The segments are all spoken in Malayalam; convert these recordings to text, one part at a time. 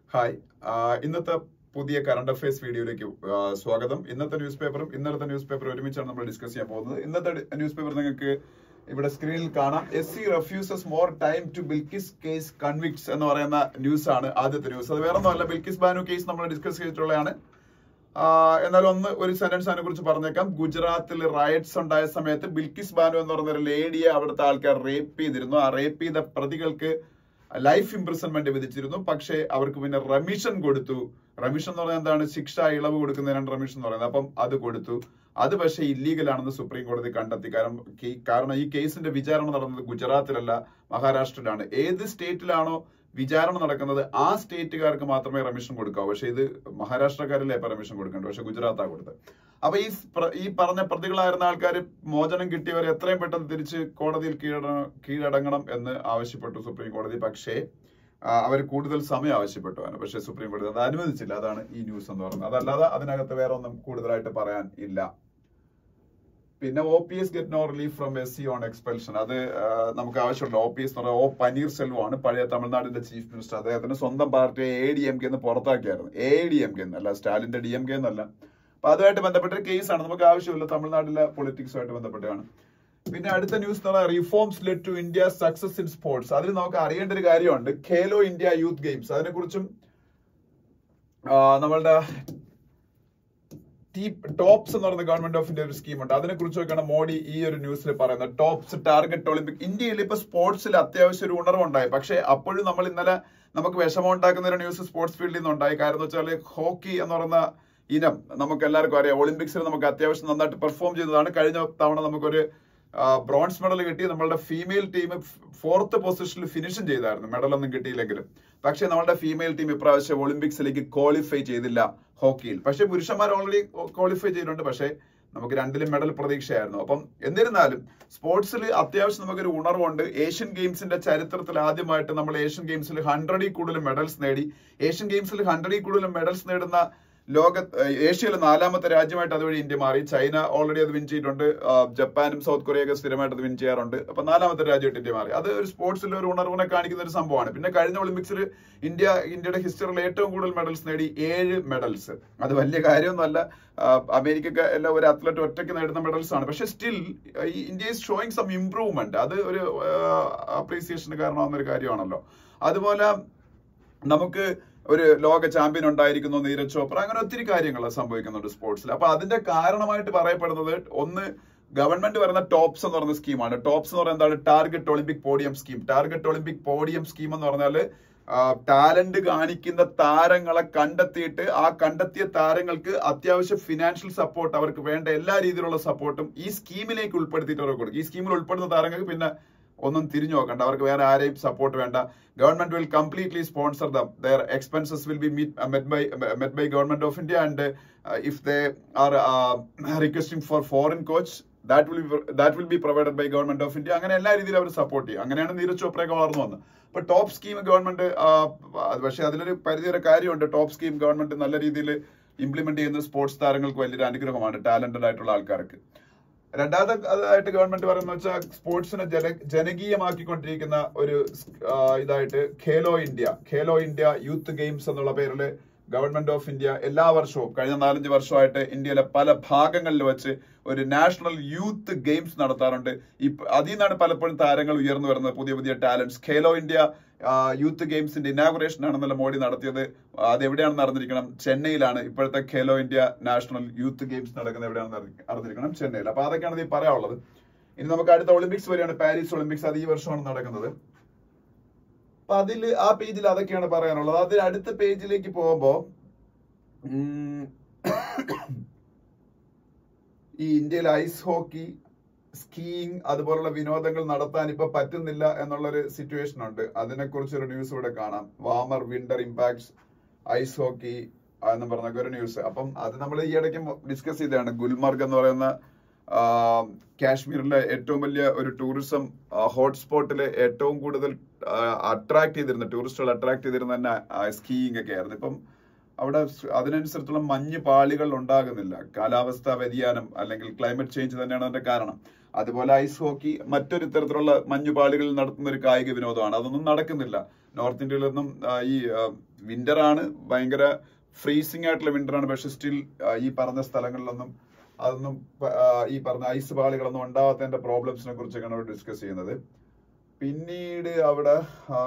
ഹായ് ആ, ഇന്നത്തെ പുതിയ കറണ്ട് അഫയേഴ്സ് വീഡിയോയിലേക്ക് ആ, സ്വാഗതം ഇന്നത്തെ ന്യൂസ് പേപ്പറും ഇന്നലത്തെ ന്യൂസ് പേപ്പറും ഒരുമിച്ചാണ് നമ്മൾ ഡിസ്കസ് ചെയ്യാൻ പോകുന്നത് ഇന്നത്തെ ന്യൂസ് പേപ്പർ നിങ്ങൾക്ക് ഇവിടെ സ്ക്രീനിൽ കാണാം S C refuses more time to Bilkis case convicts എന്ന് പറയുന്ന ന്യൂസ് ആണ് ആദ്യത്തെ ന്യൂസ് അത് വേറെ ഒന്നുമല്ല ബിൽക്കിസ് ബാനു കേസ് നമ്മൾ ഡിസ്കസ് ചെയ്തിട്ടുള്ളതാണ് ആ, എന്നാൽ ഒന്ന് ഒരു സെന്റൻസ് അതിനെ കുറിച്ച് പറഞ്ഞേക്കാം ഗുജറാത്തിൽ റയറ്റ്സ് ഉണ്ടായ സമയത്ത് ബിൽക്കിസ് ബാനു എന്ന് പറയുന്ന ഒരു ലേഡിയെ അവിടുത്തെ ആൾക്കാർ റേപ്പ് ചെയ്തിരുന്നു ആ റേപ്പ് ചെയ്ത പ്രതികൾക്ക് ലൈഫ് ഇംപ്രിസൺമെന്റ് വിധിച്ചിരുന്നു പക്ഷേ അവർക്ക് പിന്നെ റെമിഷൻ കൊടുത്തു റെമിഷൻ എന്ന് പറഞ്ഞാൽ എന്താണ് ശിക്ഷ ഇളവ് കൊടുക്കുന്നതിനാണ് റെമിഷൻ എന്ന് പറയുന്നത് അപ്പം അത് കൊടുത്തു അത് പക്ഷേ ഇല്ലീഗൽ ആണെന്ന് സുപ്രീം കോടതി കണ്ടെത്തി കാരണം കേ- കാരണം ഈ കേസിന്റെ വിചാരണ നടന്നത് ഗുജറാത്തിലല്ല മഹാരാഷ്ട്രയിലാണ് ഏത് സ്റ്റേറ്റിലാണോ വിചാരണ നടക്കുന്നത് ആ സ്റ്റേറ്റുകാർക്ക് മാത്രമേ റെമിഷൻ കൊടുക്കാവൂ പക്ഷെ ഇത് മഹാരാഷ്ട്രക്കാരല്ലേ ഇപ്പൊ റെമിഷൻ കൊടുക്കേണ്ടത് പക്ഷെ ഗുജറാത്താ കൊടുത്തത് അപ്പൊ ഈ പ്ര- ഈ പറഞ്ഞ പ്രതികളായിരുന്ന ആൾക്കാർ മോചനം കിട്ടിയവർ എത്രയും പെട്ടെന്ന് തിരിച്ച് കോടതിയിൽ കീഴട കീഴടങ്ങണം എന്ന് ആവശ്യപ്പെട്ടു സുപ്രീം കോടതി പക്ഷേ അവർ കൂടുതൽ സമയം ആവശ്യപ്പെട്ടു ആണ് പക്ഷേ സുപ്രീം കോടതി അത് അനുവദിച്ചില്ല അതാണ് ഈ ന്യൂസ് എന്ന് പറയുന്നത് അതല്ലാതെ അതിനകത്ത് വേറെ ഒന്നും കൂടുതലായിട്ട് പറയാൻ ഇല്ല പിന്നെ O P S get no relief from S C on expulsion അത് ആ, നമുക്ക് ആവശ്യമുണ്ട് ഒ പി എസ് എന്ന് പറയുന്നത് ഒ പനീർ സെൽവമാണ് പഴയ തമിഴ്നാടിന്റെ ചീഫ് മിനിസ്റ്റർ അദ്ദേഹത്തിന് സ്വന്തം പാർട്ടിയെ എ ഡി എം കെ എന്ന് പുറത്താക്കിയായിരുന്നു എ ഡി എം കെ എന്നല്ല സ്റ്റാലിന്റെ ഡി എം കെ എന്നല്ല അപ്പൊ അതുമായിട്ട് ബന്ധപ്പെട്ട ഒരു കേസാണ് നമുക്ക് ആവശ്യമില്ല തമിഴ്നാട്ടിലെ പൊളിറ്റിക്സുമായിട്ട് ബന്ധപ്പെട്ടാണ് പിന്നെ അടുത്ത ന്യൂസ് എന്ന് പറഞ്ഞാൽ reforms led to India success in sports അതിൽ നമുക്ക് അറിയേണ്ട ഒരു കാര്യമുണ്ട് ഖേലോ ഇന്ത്യ യൂത്ത് ഗെയിംസ് അതിനെക്കുറിച്ചും ആ, നമ്മളുടെ ടോപ്സ് എന്ന് പറയുന്ന ഗവൺമെന്റ് ഓഫ് ഇന്ത്യ ഒരു സ്കീമുണ്ട് അതിനെ കുറിച്ചൊക്കെയാണ് മോഡി ഈ ഒരു ന്യൂസിൽ പറയുന്നത് ടോപ്സ് ടാർഗറ്റ് ഒളിമ്പിക് ഇന്ത്യയിൽ ഇപ്പൊ സ്പോർട്സിൽ അത്യാവശ്യം ഒരു ഉണർവുണ്ടായി പക്ഷെ അപ്പോഴും നമ്മൾ ഇന്നലെ നമുക്ക് വിഷമം ഉണ്ടാക്കുന്ന ഒരു ന്യൂസ് സ്പോർട്സ് ഫീൽഡിൽ നിന്ന് ഉണ്ടായി കാരണം എന്ന് വെച്ചാൽ ഹോക്കി എന്ന് പറയുന്ന ഇനം നമുക്ക് എല്ലാവർക്കും അറിയാം ഒളിമ്പിക്സിൽ നമുക്ക് അത്യാവശ്യം നന്നായിട്ട് പെർഫോം ചെയ്തതാണ് കഴിഞ്ഞ തവണ നമുക്കൊരു ബ്രോൺസ് മെഡൽ കിട്ടി നമ്മളുടെ ഫീമെയിൽ ടീം ഫോർത്ത് പൊസിഷനിൽ ഫിനിഷും ചെയ്തായിരുന്നു മെഡലൊന്നും കിട്ടിയില്ലെങ്കിലും പക്ഷേ നമ്മുടെ ഫീമെയിൽ ടീം ഇപ്രാവശ്യം ഒളിമ്പിക്സിലേക്ക് ക്വാളിഫൈ ചെയ്തില്ല ഹോക്കിയിൽ പക്ഷെ പുരുഷന്മാർ ഓൾറെഡി ക്വാളിഫൈ ചെയ്തിട്ടുണ്ട് പക്ഷേ നമുക്ക് രണ്ടിലും മെഡൽ പ്രതീക്ഷയായിരുന്നു അപ്പം എന്നിരുന്നാലും സ്പോർട്സിൽ അത്യാവശ്യം നമുക്കൊരു ഉണർവുണ്ട് ഏഷ്യൻ ഗെയിംസിന്റെ ചരിത്രത്തിൽ ആദ്യമായിട്ട് നമ്മൾ ഏഷ്യൻ ഗെയിംസിൽ ഹൺഡ്രഡിൽ കൂടുതൽ മെഡൽസ് നേടി ഏഷ്യൻ ഗെയിംസിൽ ഹൺഡ്രഡിൽ കൂടുതൽ മെഡൽസ് നേടുന്ന ലോക ഏഷ്യയിലെ നാലാമത്തെ രാജ്യമായിട്ട് അതുവഴി ഇന്ത്യ മാറി ചൈന ഓൾറെഡി അത് വിൻ ചെയ്തിട്ടുണ്ട് ആ, ജപ്പാനും സൗത്ത് കൊറിയയൊക്കെ സ്ഥിരമായിട്ട് അത് വിൻ ചെയ്യാറുണ്ട് അപ്പൊ നാലാമത്തെ രാജ്യമായിട്ട് ഇന്ത്യ മാറി അത് ഒരു സ്പോർട്സിൽ ഒരു ഉണർവിനെ കാണിക്കുന്ന ഒരു സംഭവമാണ് പിന്നെ കഴിഞ്ഞ ഒളിമ്പിക്സിൽ ഇന്ത്യ ഇന്ത്യയുടെ ഹിസ്റ്ററിയിൽ ഏറ്റവും കൂടുതൽ മെഡൽസ് നേടി ഏഴ് മെഡൽസ് അത് വലിയ കാര്യമൊന്നുമല്ല ആ, അമേരിക്കക്ക് എല്ലാം ഒരു അത്ലറ്റ് ഒറ്റയ്ക്ക് നേടുന്ന മെഡൽസ് ആണ് പക്ഷെ still India is showing some improvement അത് ഒരു അപ്രീസിയേഷന് കാരണമാകുന്ന ഒരു കാര്യമാണല്ലോ അതുപോലെ നമുക്ക് ഒരു ലോക ചാമ്പ്യൻ ഉണ്ടായിരിക്കുന്നു നീരജ് ചോപ്ര അങ്ങനെ ഒത്തിരി കാര്യങ്ങൾ സംഭവിക്കുന്നുണ്ട് സ്പോർട്സിൽ അപ്പൊ അതിന്റെ കാരണമായിട്ട് പറയപ്പെടുന്നത് ഒന്ന് ഗവൺമെന്റ് പറയുന്ന ടോപ്സ് എന്ന് പറയുന്ന സ്കീമാണ് ടോപ്സ് എന്ന് പറയുന്നത് എന്താണ് target Olympic podium scheme target Olympic podium scheme എന്ന് പറഞ്ഞാല് ടാലന്റ് കാണിക്കുന്ന താരങ്ങളെ കണ്ടെത്തിയിട്ട് ആ കണ്ടെത്തിയ താരങ്ങൾക്ക് അത്യാവശ്യം ഫിനാൻഷ്യൽ സപ്പോർട്ട് അവർക്ക് വേണ്ട എല്ലാ രീതിയിലുള്ള സപ്പോർട്ടും ഈ സ്കീമിലേക്ക് ഉൾപ്പെടുത്തിയിട്ട് അവർക്ക് കൊടുക്കും ഈ സ്കീമിൽ ഉൾപ്പെടുന്ന താരങ്ങൾക്ക് പിന്നെ ഒന്നും തിരിഞ്ഞു നോക്കണ്ട അവർക്ക് വേറെ ആരെയും സപ്പോർട്ട് വേണ്ട government will completely sponsor them their expenses will be met by met by government of India and if they are requesting for foreign coach that will that will be provided by government of India അങ്ങനെ എല്ലാ രീതിയിലും അവർ സപ്പോർട്ട് ചെയ്യും അങ്ങനെയാണ് നീരജ് ചോപ്രയൊക്കെ വളർന്നു വന്നത് അപ്പൊ ടോപ്പ് സ്കീം ഗവൺമെന്റ് പക്ഷേ അതിലൊരു പരിധിവരെ കാര്യമുണ്ട് ടോപ്പ് സ്കീം ഗവൺമെന്റ് നല്ല രീതിയിൽ ഇംപ്ലിമെന്റ് ചെയ്യുന്ന സ്പോർട്സ് താരങ്ങൾക്ക് വലിയൊരു അനുഗ്രഹമാണ് ടാലന്റഡ് ആയിട്ടുള്ള ആൾക്കാർക്ക് രണ്ടാമത്തെ അതായിട്ട് ഗവൺമെന്റ് പറയുന്ന വെച്ചാൽ സ്പോർട്സിനെ ജന ജനകീയമാക്കിക്കൊണ്ടിരിക്കുന്ന ഒരു ആ, ഇതായിട്ട് Khelo India Khelo India youth games എന്നുള്ള പേരിൽ ഗവൺമെന്റ് ഓഫ് ഇന്ത്യ എല്ലാ വർഷവും കഴിഞ്ഞ നാലഞ്ച് വർഷമായിട്ട് ഇന്ത്യയിലെ പല ഭാഗങ്ങളിൽ വെച്ച് ഒരു നാഷണൽ യൂത്ത് ഗെയിംസ് നടത്താറുണ്ട് ഇപ്പ അതിൽ നിന്നാണ് പലപ്പോഴും താരങ്ങൾ ഉയർന്നു വരുന്നത് പുതിയ പുതിയ ടാലന്റ്സ് ഖേലോ ഇന്ത്യ ആ, യൂത്ത് ഗെയിംസിന്റെ ഇനാഗുറേഷൻ ആണെന്നല്ല മോഡി നടത്തിയത് അത് എവിടെയാണെന്ന് അറിഞ്ഞിരിക്കണം ചെന്നൈയിലാണ് ഇപ്പോഴത്തെ Khelo India national youth games നടക്കുന്നത് എവിടെയാണെന്ന് അറിഞ്ഞി- അറിഞ്ഞിരിക്കണം ചെന്നൈയിൽ അപ്പൊ അതൊക്കെയാണ് ഇതിൽ പറയാനുള്ളത് ഇനി നമുക്ക് അടുത്ത ഒളിമ്പിക്സ് വരെയാണ് പാരീസ് ഒളിമ്പിക്സ് അത് ഈ വർഷമാണ് നടക്കുന്നത് അപ്പൊ അതിൽ ആ പേജിൽ അതൊക്കെയാണ് പറയാനുള്ളത് അതിൽ അടുത്ത പേജിലേക്ക് പോകുമ്പോ ഉം, ഈ ഇന്ത്യയിൽ ഐസ് ഹോക്കി സ്കീയിങ് അതുപോലുള്ള വിനോദങ്ങൾ നടത്താൻ ഇപ്പൊ പറ്റുന്നില്ല എന്നുള്ളൊരു സിറ്റുവേഷൻ ഉണ്ട് അതിനെക്കുറിച്ച് ഒരു ന്യൂസ് ഇവിടെ കാണാം warmer winter impacts ice hockey എന്ന് പറഞ്ഞ ഒരു ന്യൂസ് അപ്പം അത് നമ്മൾ ഈ ഇടയ്ക്ക് ഡിസ്കസ് ചെയ്തതാണ് ഗുൽമർഗ് എന്ന് പറയുന്ന ആ, കാശ്മീരിലെ ഏറ്റവും വലിയ ഒരു ടൂറിസം ഹോട്ട്സ്പോട്ടിൽ ഏറ്റവും കൂടുതൽ അട്രാക്ട് ചെയ്തിരുന്ന ടൂറിസ്റ്റുകൾ അട്രാക്ട് ചെയ്തിരുന്ന തന്നെ സ്കീയിങ് ഒക്കെ ആയിരുന്നു ഇപ്പം അവിടെ സ് അതിനനുസരിച്ചുള്ള മഞ്ഞ് പാളികൾ ഉണ്ടാകുന്നില്ല കാലാവസ്ഥാ വ്യതിയാനം അല്ലെങ്കിൽ ക്ലൈമറ്റ് ചേഞ്ച് തന്നെയാണ് അതിന്റെ കാരണം അതുപോലെ ഐസ് ഹോക്കി മറ്റൊരു തരത്തിലുള്ള മഞ്ഞുപാളികളിൽ നടത്തുന്ന ഒരു കായിക വിനോദമാണ് അതൊന്നും നടക്കുന്നില്ല നോർത്ത് ഇന്ത്യയിലൊന്നും ആ, ഈ വിന്റർ ആണ് ഭയങ്കര ഫ്രീസിംഗ് ആയിട്ടുള്ള വിന്റർ ആണ് പക്ഷെ സ്റ്റിൽ ഈ പറഞ്ഞ സ്ഥലങ്ങളിലൊന്നും അതൊന്നും പ- ആ, ഈ പറഞ്ഞ ഐസ് പാളികളൊന്നും ഉണ്ടാവാത്തതിന്റെ പ്രോബ്ലംസിനെ കുറിച്ചൊക്കെയാണ് അവർ ഡിസ്കസ് ചെയ്യുന്നത് പിന്നീട് അവിടെ ആ,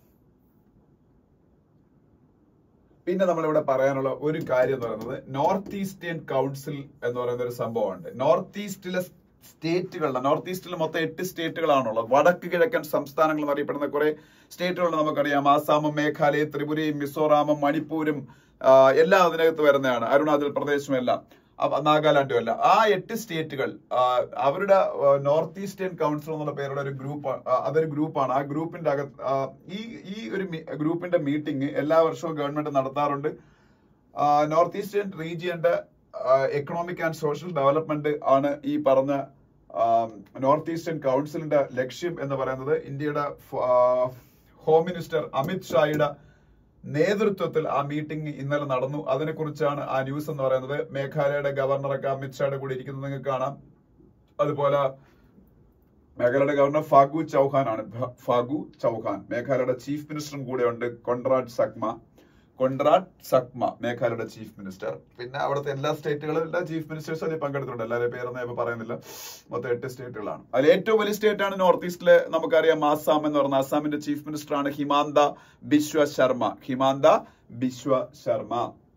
പിന്നെ നമ്മളിവിടെ പറയാനുള്ള ഒരു കാര്യം എന്ന് പറയുന്നത് നോർത്ത് ഈസ്റ്റേൺ കൗൺസിൽ എന്ന് പറയുന്ന ഒരു സംഭവമുണ്ട് നോർത്ത് ഈസ്റ്റിലെ സ്റ്റേറ്റുകളുടെ നോർത്ത് ഈസ്റ്റിൽ മൊത്തം എട്ട് സ്റ്റേറ്റുകളാണുള്ളത് വടക്ക് കിഴക്കൻ സംസ്ഥാനങ്ങൾ എന്നറിയപ്പെടുന്ന കുറെ സ്റ്റേറ്റുകൾ നമുക്കറിയാം ആസാമും മേഘാലയ ത്രിപുരയും മിസോറാമും മണിപ്പൂരും ആ, എല്ലാം അതിനകത്ത് വരുന്നതാണ് അരുണാചൽ പ്രദേശും എല്ലാം അപ്പൊ നാഗാലാൻഡും അല്ല ആ എട്ട് സ്റ്റേറ്റുകൾ ആ, അവരുടെ നോർത്ത് ഈസ്റ്റേൺ കൗൺസിൽ എന്നുള്ള പേരുടെ ഒരു ഗ്രൂപ്പ് അതൊരു ഗ്രൂപ്പാണ് ആ ഗ്രൂപ്പിന്റെ അകത്ത് ആ, ഈ ഈ ഒരു മീ- ഗ്രൂപ്പിന്റെ മീറ്റിംഗ് എല്ലാ വർഷവും ഗവൺമെന്റ് നടത്താറുണ്ട് ആ, നോർത്ത് ഈസ്റ്റേൺ റീജിയന്റെ എക്കണോമിക് ആൻഡ് സോഷ്യൽ ഡെവലപ്മെന്റ് ആണ് ഈ പറഞ്ഞ ആ, നോർത്ത് ഈസ്റ്റേൺ കൗൺസിലിന്റെ ലക്ഷ്യം എന്ന് പറയുന്നത് ഇന്ത്യയുടെ ഫ- ആ, ഹോം മിനിസ്റ്റർ അമിത് ഷായുടെ നേതൃത്വത്തിൽ ആ മീറ്റിംഗ് ഇന്നലെ നടന്നു അതിനെക്കുറിച്ചാണ് ആ ന്യൂസ് എന്ന് പറയുന്നത് മേഘാലയയുടെ ഗവർണറൊക്കെ അമിത് ഷായുടെ കൂടെ ഇരിക്കുന്നത് നിങ്ങൾക്ക് കാണാം അതുപോലെ മേഘാലയയുടെ ഗവർണർ ഫാഗു ചൗഹാൻ ആണ് ഫ- ഫാഗു ചൗഹാൻ മേഘാലയയുടെ ചീഫ് മിനിസ്റ്ററും കൂടെ ഉണ്ട് കൊൺറാഡ് സക്മ കൊൺറാഡ് സക്മ മേഘാലയയുടെ ചീഫ് മിനിസ്റ്റർ പിന്നെ അവിടുത്തെ എല്ലാ സ്റ്റേറ്റുകളിലെ ചീഫ് മിനിസ്റ്റേഴ്സും അതിൽ പങ്കെടുത്തിട്ടുണ്ട് എല്ലാവരും പേരൊന്നും ഞാൻ ഇപ്പൊ പറയുന്നില്ല മൊത്തം എട്ട് സ്റ്റേറ്റുകളാണ് അതിൽ ഏറ്റവും വലിയ സ്റ്റേറ്റ് ആണ് നോർത്ത് ഈസ്റ്റിലെ നമുക്കറിയാം ആസാം എന്ന് പറയുന്നത് ആസാമിന്റെ ചീഫ് മിനിസ്റ്റർ ആണ് ഹിമാന്ത ബിശ്വ ശർമ്മ ഹിമാന്ത ബിശ്വ ശർമ്മ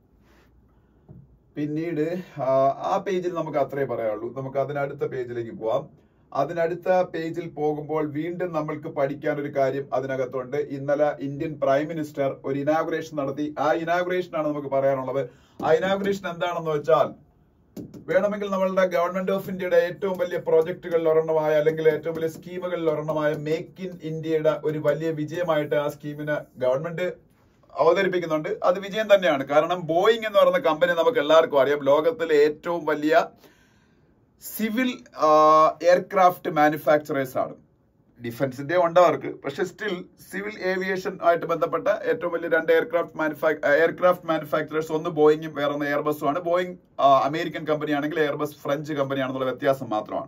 പിന്നീട് ആ, ആ പേജിൽ നമുക്ക് അത്രേ പറയാനുള്ളൂ നമുക്ക് അതിനടുത്ത പേജിലേക്ക് പോവാം അതിനടുത്ത പേജിൽ പോകുമ്പോൾ വീണ്ടും നമ്മൾക്ക് പഠിക്കാൻ ഒരു കാര്യം അതിനകത്തുണ്ട് ഇന്നലെ ഇന്ത്യൻ പ്രൈം മിനിസ്റ്റർ ഒരു ഇനാഗുറേഷൻ നടത്തി ആ ഇനാഗുറേഷൻ ആണ് നമുക്ക് പറയാനുള്ളത് ആ ഇനാഗുറേഷൻ എന്താണെന്ന് വെച്ചാൽ വേണമെങ്കിൽ നമ്മളുടെ ഗവൺമെന്റ് ഓഫ് ഇന്ത്യയുടെ ഏറ്റവും വലിയ പ്രോജക്റ്റുകളിൽ ഒരെണ്ണമായ അല്ലെങ്കിൽ ഏറ്റവും വലിയ സ്കീമുകളിൽ ഒരെണ്ണമായ മേക്ക് ഇൻ ഇന്ത്യയുടെ ഒരു വലിയ വിജയമായിട്ട് ആ സ്കീമിന് ഗവൺമെന്റ് അവതരിപ്പിക്കുന്നുണ്ട് അത് വിജയം തന്നെയാണ് കാരണം ബോയിങ് എന്ന് പറയുന്ന കമ്പനി നമുക്ക് എല്ലാവർക്കും അറിയാം ലോകത്തിലെ ഏറ്റവും വലിയ സിവിൽ എയർക്രാഫ്റ്റ് മാനുഫാക്ചറേഴ്സ് ആണ് ഡിഫൻസിന്റെ ഉണ്ട് അവർക്ക് പക്ഷെ സ്റ്റിൽ സിവിൽ ഏവിയേഷൻ ആയിട്ട് ബന്ധപ്പെട്ട ഏറ്റവും വലിയ രണ്ട് എയർക്രാഫ്റ്റ് മാനുഫാക് എയർക്രാഫ്റ്റ് മാനുഫാക്ചറേഴ്സ് ഒന്ന് ബോയിങ്ങും വേറെ ഒന്ന് എയർബസും ആണ് ബോയിങ് അമേരിക്കൻ കമ്പനി ആണെങ്കിൽ എയർബസ് ഫ്രഞ്ച് കമ്പനിയാണെന്നുള്ള വ്യത്യാസം മാത്രമാണ്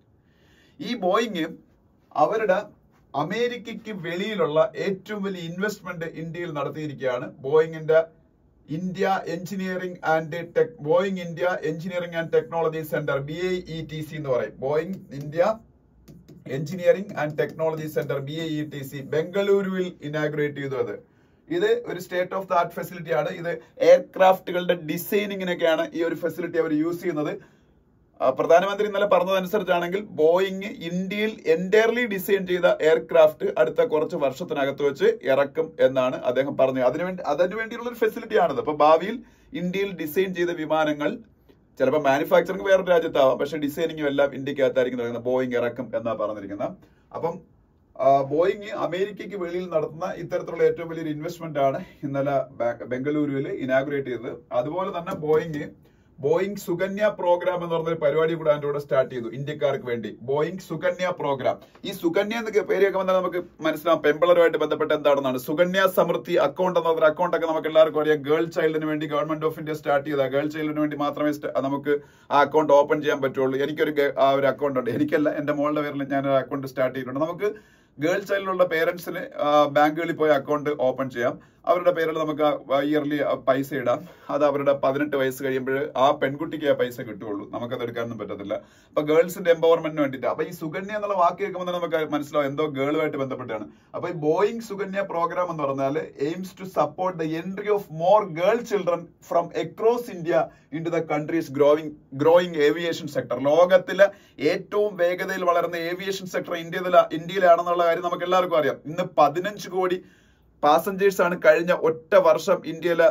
ഈ ബോയിങ് അവരുടെ അമേരിക്കയ്ക്ക് വെളിയിലുള്ള ഏറ്റവും വലിയ ഇൻവെസ്റ്റ്മെന്റ് ഇന്ത്യയിൽ നടത്തിയിരിക്കുകയാണ് ബോയിങ്ങിന്റെ India engineering and tech Boeing India engineering and technology centre B I E T C എന്ന് പറയും Boeing India engineering and technology centre B I E T C ബംഗളൂരുവിൽ ഇനാഗ്രേറ്റ് ചെയ്തു അത് ഇത് ഒരു state of the art facility ആണ് ഇത് എയർക്രാഫ്റ്റുകളുടെ ഡിസൈനിങ്ങിനൊക്കെയാണ് ഈ ഒരു ഫെസിലിറ്റി അവർ യൂസ് ചെയ്യുന്നത് ആ, പ്രധാനമന്ത്രി ഇന്നലെ പറഞ്ഞതനുസരിച്ചാണെങ്കിൽ ബോയിങ് ഇന്ത്യയിൽ എൻറ്റയർലി ഡിസൈൻ ചെയ്ത എയർക്രാഫ്റ്റ് അടുത്ത കുറച്ച് വർഷത്തിനകത്ത് വെച്ച് ഇറക്കും എന്നാണ് അദ്ദേഹം പറഞ്ഞത് അതിനുവേണ്ടി അതിനു വേണ്ടിയുള്ള ഒരു ഫെസിലിറ്റി ആണിത് അപ്പൊ ഭാവിയിൽ ഇന്ത്യയിൽ ഡിസൈൻ ചെയ്ത വിമാനങ്ങൾ ചിലപ്പോൾ മാനുഫാക്ചറിംഗ് വേറൊരു രാജ്യത്താവാം പക്ഷെ ഡിസൈനിങ്ങും എല്ലാം ഇന്ത്യക്കകത്തായിരിക്കും നടക്കുന്നത് ബോയിങ് ഇറക്കും എന്നാണ് പറഞ്ഞിരിക്കുന്നത് അപ്പം ആ, ബോയിങ് അമേരിക്കയ്ക്ക് വെളിയിൽ നടത്തുന്ന ഇത്തരത്തിലുള്ള ഏറ്റവും വലിയൊരു ഇൻവെസ്റ്റ്മെന്റ് ആണ് ഇന്നലെ ബ- ബംഗളൂരുവിൽ ഇനാഗുറേറ്റ് ചെയ്തത് അതുപോലെ തന്നെ ബോയിങ് ബോയിങ് സുകന്യ പ്രോഗ്രാം എന്ന് പറഞ്ഞൊരു പരിപാടി കൂടെ അതിന്റെ കൂടെ സ്റ്റാർട്ട് ചെയ്തു ഇന്ത്യക്കാർക്ക് വേണ്ടി ബോയിങ് സുകന്യ പ്രോഗ്രാം ഈ സുകന്യ എന്ന് പേര് കേൾക്കുമ്പോൾ നമുക്ക് മനസ്സിലാവും പെമ്പിളരുമായിട്ട് ബന്ധപ്പെട്ട് എന്താണെന്നാണ് സുകന്യ സമൃദ്ധി അക്കൗണ്ട് എന്ന ഒരു അക്കൗണ്ട് ഒക്കെ നമുക്ക് എല്ലാവർക്കും അറിയാം ഗേൾ ചൈൽഡിന് വേണ്ടി ഗവൺമെന്റ് ഓഫ് ഇന്ത്യ സ്റ്റാർട്ട് ചെയ്ത ഗേൾ ചൈൽഡിന് വേണ്ടി മാത്രമേ sta- നമുക്ക് ആ അക്കൗണ്ട് ഓപ്പൺ ചെയ്യാൻ പറ്റുള്ളൂ എനിക്കൊരു ഗ- ആ ഒരു അക്കൗണ്ട് ഉണ്ട് എനിക്കല്ല എന്റെ മോളുടെ പേരിൽ ഞാൻ ഒരു അക്കൗണ്ട് സ്റ്റാർട്ട് ചെയ്തിട്ടുണ്ട് നമുക്ക് ഗേൾ ചൈൽഡിലുള്ള പേരൻസിന് ബാങ്കുകളിൽ പോയി അക്കൗണ്ട് ഓപ്പൺ ചെയ്യാം അവരുടെ പേരിൽ നമുക്ക് ഇയർലി പൈസ ഇടാം അത് അവരുടെ പതിനെട്ട് വയസ്സ് കഴിയുമ്പോൾ ആ പെൺകുട്ടിക്ക് ആ പൈസ കിട്ടുള്ളൂ നമുക്കത് എടുക്കാനൊന്നും പറ്റത്തില്ല അപ്പൊ ഗേൾസിന്റെ എംപവർമെന്റിന് വേണ്ടിയിട്ട് അപ്പൊ ഈ സുകന്യ എന്നുള്ള വാക്ക് കേൾക്കുമ്പോൾ തന്നെ നമുക്ക് മനസ്സിലാവും എന്തോ ഗേളുമായിട്ട് ബന്ധപ്പെട്ടാണ് അപ്പൊ ഈ ബോയിങ് സുകന്യ പ്രോഗ്രാം എന്ന് പറഞ്ഞാൽ aims to support the entry of more girl children from across India into the country's growing growing aviation sector ലോകത്തിലെ ഏറ്റവും വേഗതയിൽ വളരുന്ന ഏവിയേഷൻ സെക്ടർ ഇന്ത്യയില ഇന്ത്യയിലാണെന്നുള്ള കാര്യം നമുക്ക് എല്ലാവർക്കും അറിയാം ഇന്ന് പതിനഞ്ച് കോടി പാസഞ്ചേഴ്സ് ആണ് കഴിഞ്ഞ ഒറ്റ വർഷം ഇന്ത്യയിലെ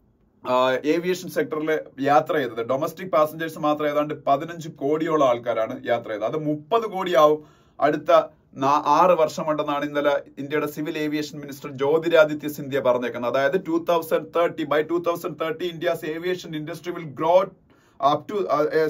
ഏവിയേഷൻ സെക്ടറിൽ യാത്ര ചെയ്തത് ഡൊമസ്റ്റിക് പാസഞ്ചേഴ്സ് മാത്രം ഏതാണ്ട് പതിനഞ്ച് കോടിയോളം ആൾക്കാരാണ് യാത്ര ചെയ്തത് അത് മുപ്പത് കോടിയാവും അടുത്ത നാ- ആറ് വർഷം കൊണ്ടെന്നാണ് ഇന്നലെ ഇന്ത്യയുടെ civil aviation minister Jyotiraditya Scindia പറഞ്ഞേക്കുന്നത് അതായത് two thousand thirty by two thousand thirty India's aviation industry will grow up to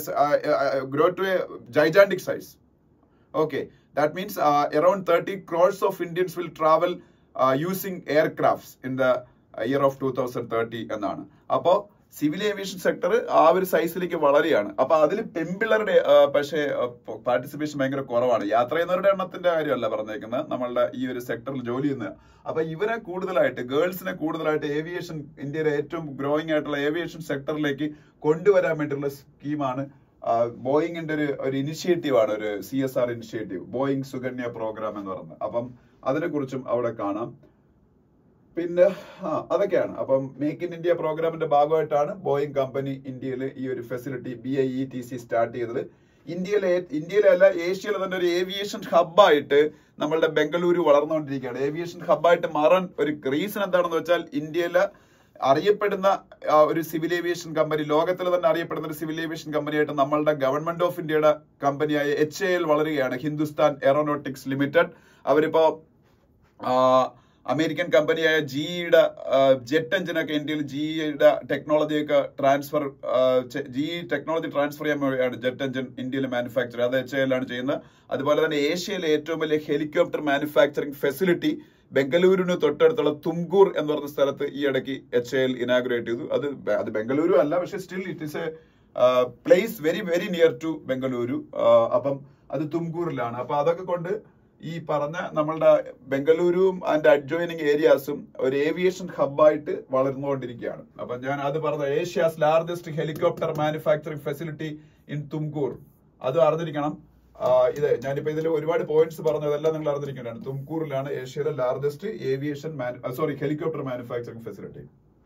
grow to a gigantic size Okay, that means uh, around 30 crores of Indians will travel uh, using aircrafts in the uh, year of 2030 എന്നാണ് അപ്പോൾ സിവിൽ ഏവിയേഷൻ സെക്ടർ ആ ഒരു സൈസിലേക്ക് വളരെയാണ് അപ്പൊ അതിൽ പെൺപിള്ളേരുടെ ആ, പക്ഷേ പാർട്ടിസിപ്പേഷൻ ഭയങ്കര കുറവാണ് യാത്ര ചെയ്യുന്നവരുടെ എണ്ണത്തിന്റെ കാര്യമല്ല പറഞ്ഞേക്കുന്നത് നമ്മളുടെ ഈ ഒരു സെക്ടറിൽ ജോലി ചെയ്യുന്ന അപ്പൊ ഇവരെ കൂടുതലായിട്ട് ഗേൾസിനെ കൂടുതലായിട്ട് ഏവിയേഷൻ ഇന്ത്യയിലെ ഏറ്റവും ഗ്രോയിങ് ആയിട്ടുള്ള ഏവിയേഷൻ സെക്ടറിലേക്ക് കൊണ്ടുവരാൻ വേണ്ടിയുള്ള സ്കീമാണ് ബോയിങ്ങിന്റെ ഒരു ഒരു ഇനിഷ്യേറ്റീവ് ആണ് ഒരു C S R initiative Boeing Sukanya programme എന്ന് പറയുന്നത് അപ്പം അതിനെക്കുറിച്ചും അവിടെ കാണാം പിന്നെ ആ അതൊക്കെയാണ് അപ്പം മേക്ക് ഇൻ ഇന്ത്യ പ്രോഗ്രാമിന്റെ ഭാഗമായിട്ടാണ് ബോയിങ് കമ്പനി ഇന്ത്യയിൽ ഈ ഒരു facility B I E T C start ചെയ്തത് ഇന്ത്യയിലെ ഇന്ത്യയിലെ അല്ല ഏഷ്യയിലെ തന്നെ ഒരു ഏവിയേഷൻ ഹബ്ബായിട്ട് നമ്മളുടെ ബംഗളൂരു വളർന്നുകൊണ്ടിരിക്കുകയാണ് ഏവിയേഷൻ ഹബ്ബായിട്ട് മാറാൻ ഒരു റീസൺ എന്താണെന്ന് വെച്ചാൽ ഇന്ത്യയിലെ അറിയപ്പെടുന്ന ആ, ഒരു സിവിൽ ഏവിയേഷൻ കമ്പനി ലോകത്തിൽ തന്നെ അറിയപ്പെടുന്ന ഒരു സിവിൽ ഏവിയേഷൻ കമ്പനിയായിട്ട് നമ്മളുടെ ഗവൺമെന്റ് ഓഫ് ഇന്ത്യയുടെ കമ്പനിയായ എച്ച് എ എൽ വളരുകയാണ് ഹിന്ദുസ്ഥാൻ എറോനോട്ടിക്സ് ലിമിറ്റഡ് അവരിപ്പോ ആ, അമേരിക്കൻ കമ്പനിയായ ജിയുടെ ജെറ്റ് എഞ്ചിനൊക്കെ ഇന്ത്യയിൽ ജിയുടെ ടെക്നോളജി ഒക്കെ ട്രാൻസ്ഫർ ജി ടെക്നോളജി ട്രാൻസ്ഫർ ചെയ്യാൻ വേണ്ടിയാണ് ജെറ്റ് എഞ്ചിൻ ഇന്ത്യയിൽ മാനുഫാക്ചർ അത് എച്ച് എല്ലാണ് ചെയ്യുന്നത് അതുപോലെ തന്നെ ഏഷ്യയിലെ ഏറ്റവും വലിയ ഹെലികോപ്റ്റർ മാനുഫാക്ചറിംഗ് ഫെസിലിറ്റി ബംഗളൂരുവിന് തൊട്ടടുത്തുള്ള തുംകൂർ എന്ന് പറഞ്ഞ സ്ഥലത്ത് ഈ ഇടയ്ക്ക് എച്ച് എൽ ഇനാഗുറേറ്റ് ചെയ്തു അത് ബ- അത് ബംഗളൂരു അല്ല പക്ഷെ still it is a place very very near to Bengaluru അപ്പം അത് തുംകൂറിലാണ് അപ്പൊ അതൊക്കെ കൊണ്ട് ഈ പറഞ്ഞ നമ്മളുടെ ബംഗളൂരുവും ആൻഡ് അഡ്ജോയിനിങ് ഏരിയാസും ഒരു ഏവിയേഷൻ ഹബ്ബായിട്ട് വളർന്നുകൊണ്ടിരിക്കുകയാണ് അപ്പൊ ഞാൻ അത് പറഞ്ഞ Asia's largest helicopter manufacturing facility in Tumkur അത് അറിഞ്ഞിരിക്കണം ആ, ഇത് ഞാനിപ്പോ ഇതിൽ ഒരുപാട് പോയിന്റ്സ് പറഞ്ഞു അതെല്ലാം നിങ്ങൾ അറിഞ്ഞിരിക്കേണ്ടതാണ് തുംകൂറിലാണ് ഏഷ്യയിലെ largest aviation sorry helicopter manufacturing facility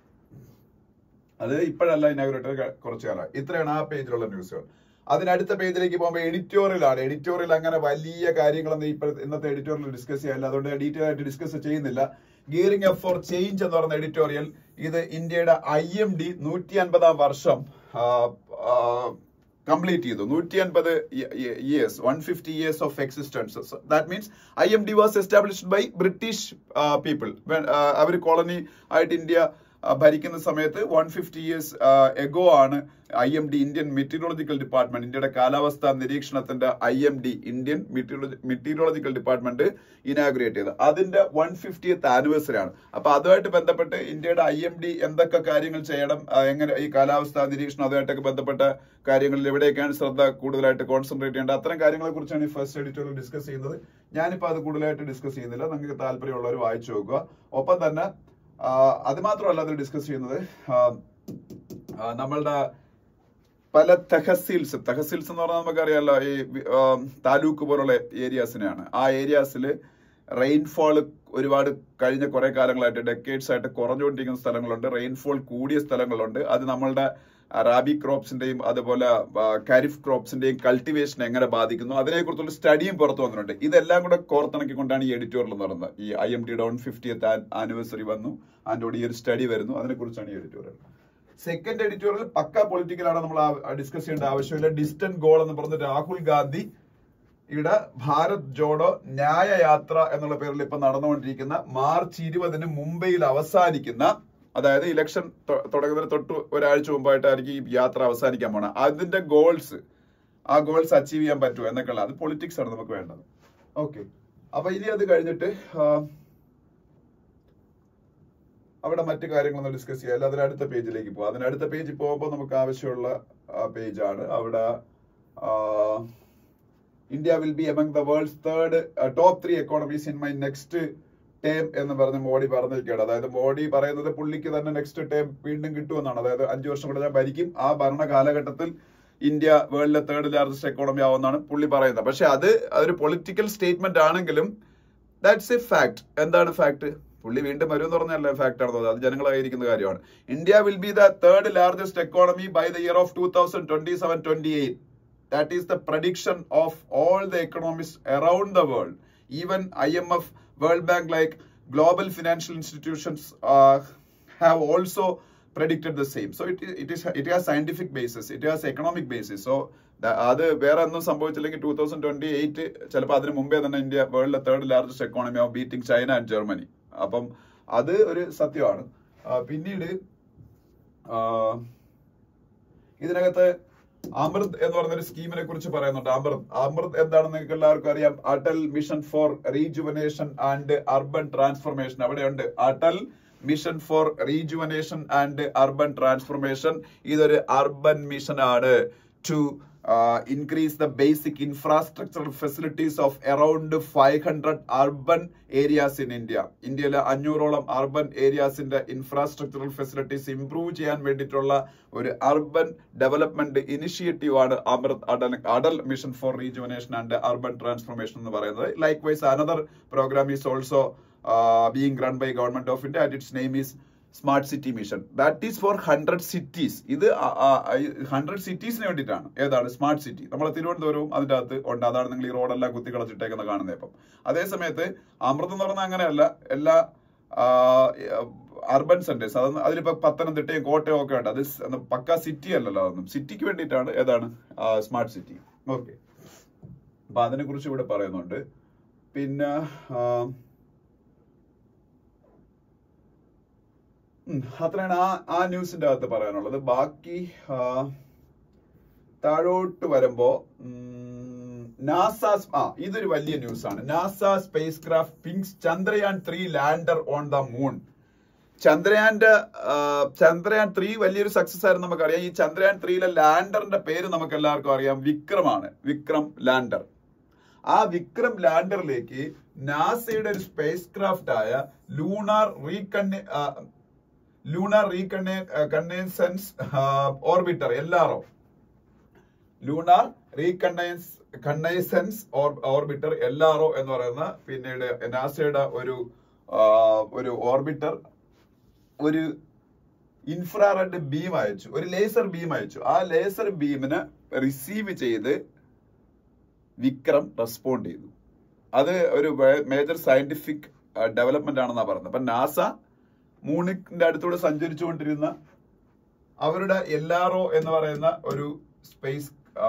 അത് ഇപ്പോഴല്ല ഇനാഗുറേറ്റഡ് കുറച്ചു കാലം ഇത്രയാണ് ആ പേജിലുള്ള ന്യൂസുകൾ അതിനടുത്ത പേജിലേക്ക് പോകുമ്പോൾ എഡിറ്റോറിയലാണ് എഡിറ്റോറിയൽ അങ്ങനെ വലിയ കാര്യങ്ങളൊന്നും ഇപ്പോൾ ഇന്നത്തെ എഡിറ്റോറിയൽ ഡിസ്കസ് ചെയ്യാനില്ല അതുകൊണ്ട് ഡീറ്റെയിൽ ആയിട്ട് ഡിസ്കസ് ചെയ്യുന്നില്ല ഗിയറിംഗ് അപ്പ് ഫോർ ചേഞ്ച് എന്ന് പറയുന്ന എഡിറ്റോറിയൽ ഇത് ഇന്ത്യയുടെ ഐ എം ഡി നൂറ്റി അൻപതാം വർഷം കംപ്ലീറ്റ് ചെയ്തു നൂറ്റി അൻപത് years one fifty years of existence that means I M D was established by British people അവർ കോളനി ആയിട്ട് ഇന്ത്യ ആ, ഭരിക്കുന്ന സമയത്ത് വൺ ഫിഫ്റ്റി ഇയേഴ്സ് എഗോ ആണ് I M D Indian meteorological department ഇന്ത്യയുടെ കാലാവസ്ഥാ നിരീക്ഷണത്തിന്റെ I M D Indian meteorological department inaugurate ചെയ്തത് അതിന്റെ വൺ ഫിഫ്റ്റിയത്ത് ആനിവേഴ്സറി ആണ് അപ്പൊ അതുമായിട്ട് ബന്ധപ്പെട്ട് ഇന്ത്യയുടെ ഐ എം ഡി എന്തൊക്കെ കാര്യങ്ങൾ ചെയ്യണം ആ, എങ്ങനെ ഈ കാലാവസ്ഥാ നിരീക്ഷണം അതുമായിട്ടൊക്കെ ബന്ധപ്പെട്ട കാര്യങ്ങളിൽ എവിടെയൊക്കെയാണ് ശ്രദ്ധ കൂടുതലായിട്ട് കോൺസെൻട്രേറ്റ് ചെയ്യേണ്ടത് അത്തരം കാര്യങ്ങളെ കുറിച്ചാണ് ഈ ഫസ്റ്റ് എഡിറ്റോറിയൽ ഡിസ്കസ് ചെയ്യുന്നത് ഞാനിപ്പോ അത് കൂടുതലായിട്ട് ഡിസ്കസ് ചെയ്യുന്നില്ല നിങ്ങൾക്ക് താല്പര്യമുള്ളവർ വായിച്ചു നോക്കുക ഒപ്പം തന്നെ ആ, അത് മാത്രമല്ല അത് ഡിസ്കസ് ചെയ്യുന്നത് ആ, ആ, നമ്മളുടെ പല തഹസീൽസ് തഹസീൽസ് എന്ന് പറഞ്ഞാൽ നമുക്കറിയാലോ ഈ വി- ആ, താലൂക്ക് പോലുള്ള ഏരിയാസിനെയാണ് ആ ഏരിയാസിൽ റെയിൻഫോൾ ഒരുപാട് കഴിഞ്ഞ കുറെ കാലങ്ങളായിട്ട് ഡെക്കേഡ്സ് ആയിട്ട് കുറഞ്ഞുകൊണ്ടിരിക്കുന്ന സ്ഥലങ്ങളുണ്ട് റെയിൻഫോൾ കൂടിയ സ്ഥലങ്ങളുണ്ട് അത് നമ്മളുടെ റാബി ക്രോപ്സിന്റെയും അതുപോലെ ഖരീഫ് ക്രോപ്സിന്റെയും കൾട്ടിവേഷൻ എങ്ങനെ ബാധിക്കുന്നു അതിനെക്കുറിച്ചുള്ള സ്റ്റഡിയും പുറത്തു വന്നിട്ടുണ്ട് ഇതെല്ലാം കൂടെ കോർത്തിണക്കിക്കൊണ്ടാണ് ഈ എഡിറ്റോറിയൽ എന്ന് പറയുന്നത് ഈ I M D down fiftieth anniversary വന്നു അതിൻ്റെ കൂടെ ഈ ഒരു സ്റ്റഡി വരുന്നു അതിനെക്കുറിച്ചാണ് ഈ editorial second editorial pukka political ആണ് നമ്മൾ ഡിസ്കസ് ചെയ്യേണ്ട ആവശ്യമില്ല ഡിസ്റ്റന്റ് ഗോൾ എന്ന് പറഞ്ഞ രാഹുൽ ഗാന്ധി ഇവിടെ ഭാരത് ജോഡോ ന്യായയാത്ര എന്നുള്ള പേരിൽ ഇപ്പൊ നടന്നുകൊണ്ടിരിക്കുന്ന മാർച്ച് ഇരുപതിന് മുംബൈയിൽ അവസാനിക്കുന്ന അതായത് ഇലക്ഷൻ തുടങ്ങുന്നതിന് തൊട്ട് ഒരാഴ്ച മുമ്പായിട്ടായിരിക്കും ഈ യാത്ര അവസാനിക്കാൻ പോണ അതിന്റെ ഗോൾസ് ആ ഗോൾസ് അച്ചീവ് ചെയ്യാൻ പറ്റുമോ എന്നൊക്കെയുള്ള അത് പൊളിറ്റിക്സ് ആണ് നമുക്ക് വേണ്ടത് ഓക്കെ അപ്പൊ ഇനി അത് കഴിഞ്ഞിട്ട് ആ, അവിടെ മറ്റു കാര്യങ്ങളൊന്നും ഡിസ്കസ് ചെയ്യാല്ല അതിന് അടുത്ത പേജിലേക്ക് പോകാം അതിന് അടുത്ത പേജിൽ പോകുമ്പോൾ നമുക്ക് ആവശ്യമുള്ള പേജാണ് അവിടെ India will be among the world's third top three economies in my next term എന്ന് പറഞ്ഞ് മോഡി പറഞ്ഞിരിക്കുകയാണ് അതായത് മോഡി പറയുന്നത് പുള്ളിക്ക് തന്നെ നെക്സ്റ്റ് ടേം വീണ്ടും കിട്ടുമെന്നാണ് അതായത് അഞ്ചു വർഷം കൂടെ ഞാൻ ഭരിക്കും ആ ഭരണ കാലഘട്ടത്തിൽ ഇന്ത്യ വേൾഡിലെ തേർഡ് ലാർജസ്റ്റ് എക്കോണമി ആവുമെന്നാണ് പുള്ളി പറയുന്നത് പക്ഷെ അത് ഒരു പൊളിറ്റിക്കൽ സ്റ്റേറ്റ്മെന്റ് ആണെങ്കിലും ദാറ്റ്സ് എ ഫാക്ട് എന്താണ് ഫാക്ട് പുള്ളി വീണ്ടും വരും എന്ന് പറഞ്ഞല്ലേ ഫാക്ട് ആണെന്നത് അത് ജനങ്ങളായിരിക്കുന്ന കാര്യമാണ് India will be the third largest economy by the year of two thousand twenty seven twenty eight that is the prediction of all the economist around the world even I M F world bank like global financial institutions have also predicted the same. So it, it is it has scientific basis, it has economic basis. So the- അത് വേറെ ഒന്നും സംഭവിച്ചില്ലെങ്കിൽ ടൂ തൗസൻഡ് ട്വന്റി എയ്റ്റ് ചിലപ്പോൾ അതിന് മുമ്പേ തന്നെ ഇന്ത്യ വേൾഡിലെ third largest economy of beating China and Germany അപ്പം അത് ഒരു സത്യമാണ് ആ, പിന്നീട് ആ, ഇതിനകത്ത് അമൃത് എന്ന് പറയുന്ന ഒരു സ്കീമിനെ കുറിച്ച് പറയുന്നുണ്ട് അമൃത് അമൃത് എന്താണെന്ന് നിങ്ങൾക്ക് എല്ലാവർക്കും അറിയാം Atal mission for rejuvenation and urban transformation അവിടെയുണ്ട് Atal mission for rejuvenation and urban transformation ഇതൊരു അർബൻ മിഷൻ ആണ് to increase the basic infrastructural facilities of around five hundred urban areas in India ഇന്ത്യയിലെ അഞ്ഞൂറോളം അർബൻ ഏരിയാസിന്റെ ഇൻഫ്രാസ്ട്രക്ചറൽ ഫെസിലിറ്റീസ് ഇംപ്രൂവ് ചെയ്യാൻ വേണ്ടിയിട്ടുള്ള ഒരു അർബൻ ഡെവലപ്മെന്റ് ഇനിഷ്യേറ്റീവ് ആണ് AMRUT Atal Atal mission for rejuvenation and urban transformation എന്ന് പറയുന്നത് likewise another programme is also being run by government of India and its name is smart city mission that is for hundred cities ഇത് ഹൺഡ്രഡ് സിറ്റീസിന് വേണ്ടിയിട്ടാണ് ഏതാണ് സ്മാർട്ട് സിറ്റി നമ്മളെ തിരുവനന്തപുരവും അതിന്റെ അകത്ത് ഉണ്ട് അതാണ് നിങ്ങൾ ഈ റോഡെല്ലാം കുത്തി കളച്ചിട്ടേക്കുന്ന കാണുന്നത് ഇപ്പം അതേ സമയത്ത് അമൃത് എന്ന് പറഞ്ഞാൽ അങ്ങനെയല്ല എല്ലാ അർബൻ സെന്റേഴ്സ് അത് അതിലിപ്പോ പത്തനംതിട്ടയും കോട്ടയം ഒക്കെ ഉണ്ട് അത് സ് പക്ക സിറ്റി അല്ലല്ലോ അതൊന്നും സിറ്റിക്ക് വേണ്ടിയിട്ടാണ് ഏതാണ് സ്മാർട്ട് സിറ്റി ഓക്കെ അപ്പൊ അതിനെ കുറിച്ച് ഇവിടെ പറയുന്നുണ്ട് പിന്നെ ആ, ഉം, അത്രയാണ് ആ ആ ന്യൂസിന്റെ അകത്ത് പറയാനുള്ളത് ബാക്കി ആ, താഴോട്ട് വരുമ്പോ നാസ ആ ഇതൊരു വലിയ ന്യൂസ് ആണ് NASA spacecraft pings Chandrayaan three lander on the moon ചന്ദ്രയാന്റെ ആ, ചന്ദ്രയാൻ ത്രീ വലിയൊരു സക്സസ് ആയിരുന്നു നമുക്കറിയാം ഈ ചന്ദ്രയാൻ ത്രീയിലെ ലാൻഡറിന്റെ പേര് നമുക്ക് എല്ലാവർക്കും അറിയാം വിക്രമാണ് വിക്രം ലാൻഡർ ആ വിക്രം ലാൻഡറിലേക്ക് നാസയുടെ ഒരു സ്പേസ് ക്രാഫ്റ്റ് ആയ ലൂണാർ റീകണ്ണി lunar reconnaissance orbiter L R O lunar reconnaissance orbiter L R O എന്ന് പറയുന്ന പിന്നീട് നാസയുടെ ഒരു ആ, ഒരു ഓർബിറ്റർ ഒരു ഇൻഫ്രാറെഡ് ബീം അയച്ചു ഒരു ലേസർ ബീം അയച്ചു ആ ലേസർ ബീമിനെ റിസീവ് ചെയ്ത് വിക്രം റെസ്പോണ്ട് ചെയ്തു അത് ഒരു മേജർ സയന്റിഫിക് ഡെവലപ്മെന്റ് ആണെന്നാണ് പറയുന്നത് അപ്പൊ നാസ മൂണിന്റെ അടുത്തൂടെ സഞ്ചരിച്ചുകൊണ്ടിരുന്ന അവരുടെ എല്ലാറോ എന്ന് പറയുന്ന ഒരു സ്പേസ്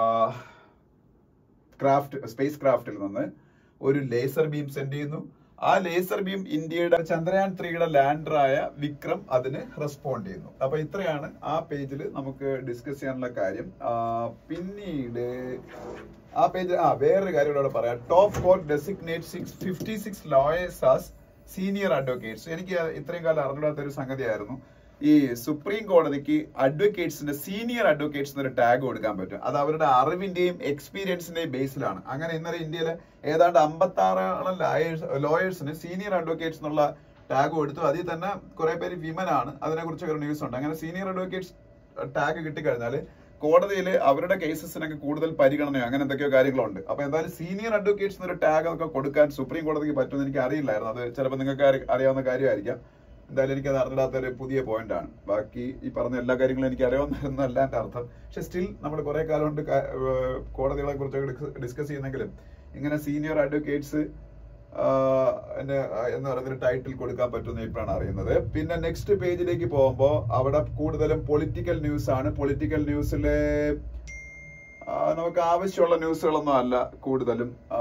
ക്രാഫ്റ്റ് സ്പേസ് ക്രാഫ്റ്റിൽ നിന്ന് ഒരു ലേസർ ബീം സെൻഡ് ചെയ്യുന്നു ആ ലേസർ ബീം ഇന്ത്യയുടെ ചന്ദ്രയാൻ ത്രീയുടെ ലാൻഡറായ വിക്രം അതിന് റെസ്പോണ്ട് ചെയ്യുന്നു അപ്പൊ ഇത്രയാണ് ആ പേജിൽ നമുക്ക് ഡിസ്കസ് ചെയ്യാനുള്ള കാര്യം ആ, പിന്നീട് ആ പേജ് ആ വേറൊരു കാര്യം ഇവിടെ പറയാം top court designate six fifty six lawyers as senior advocates എനിക്ക് ഇത്രയും കാലം അറിഞ്ഞിടാത്ത ഒരു സംഗതിയായിരുന്നു ഈ സുപ്രീം കോടതിക്ക് അഡ്വക്കേറ്റ്സിന്റെ സീനിയർ അഡ്വക്കേറ്റ്സ് എന്നൊരു ടാഗ് കൊടുക്കാൻ പറ്റും അത് അവരുടെ അറിവിന്റെയും എക്സ്പീരിയൻസിന്റെയും ബേസിലാണ് അങ്ങനെ ഇന്നലെ ഇന്ത്യയിൽ ഏതാണ്ട് അമ്പത്തി ആറോളം ലോയേഴ്സിന് സീനിയർ അഡ്വക്കേറ്റ്സ് എന്നുള്ള ടാഗ് കൊടുത്തു അതിൽ തന്നെ കുറെ പേര് വിമൻ ആണ് അതിനെ കുറിച്ച് ഒരു ന്യൂസ് ഉണ്ട് അങ്ങനെ സീനിയർ അഡ്വക്കേറ്റ്സ് ടാഗ് കിട്ടിക്കഴിഞ്ഞാൽ കോടതിയിൽ അവരുടെ കേസസിനൊക്കെ കൂടുതൽ പരിഗണനയോ അങ്ങനെ എന്തൊക്കെയോ കാര്യങ്ങളുണ്ട് അപ്പൊ എന്തായാലും സീനിയർ അഡ്വക്കേറ്റ്സ് എന്നൊരു ടാഗ് ഒക്കെ കൊടുക്കാൻ സുപ്രീം കോടതിക്ക് പറ്റുമെന്ന് എനിക്ക് അറിയില്ലായിരുന്നു അത് ചിലപ്പോൾ നിങ്ങൾക്ക് അറി- അറിയാവുന്ന കാര്യമായിരിക്കാം എന്തായാലും എനിക്ക് അത് അറിഞ്ഞിടാത്ത ഒരു പുതിയ പോയിന്റ് ആണ് ബാക്കി ഈ പറഞ്ഞ എല്ലാ കാര്യങ്ങളും എനിക്ക് അറിയാവുന്നതല്ല എന്റെ അർത്ഥം പക്ഷെ സ്റ്റിൽ നമ്മൾ കുറെ കാലം കൊണ്ട് ക- ഏഹ് കോടതികളെ കുറിച്ചൊക്കെ ഡിസ്കസ് ചെയ്യുന്നെങ്കിലും ഇങ്ങനെ സീനിയർ അഡ്വക്കേറ്റ്സ് എന്ന് പറയുന്ന ടൈറ്റിൽ കൊടുക്കാൻ പറ്റുമെന്ന് ഇപ്പോഴാണ് അറിയുന്നത് പിന്നെ നെക്സ്റ്റ് പേജിലേക്ക് പോകുമ്പോൾ അവിടെ കൂടുതലും പൊളിറ്റിക്കൽ ന്യൂസ് ആണ് പൊളിറ്റിക്കൽ ന്യൂസിലെ നമുക്ക് ആവശ്യമുള്ള ന്യൂസുകളൊന്നും അല്ല കൂടുതലും ആ,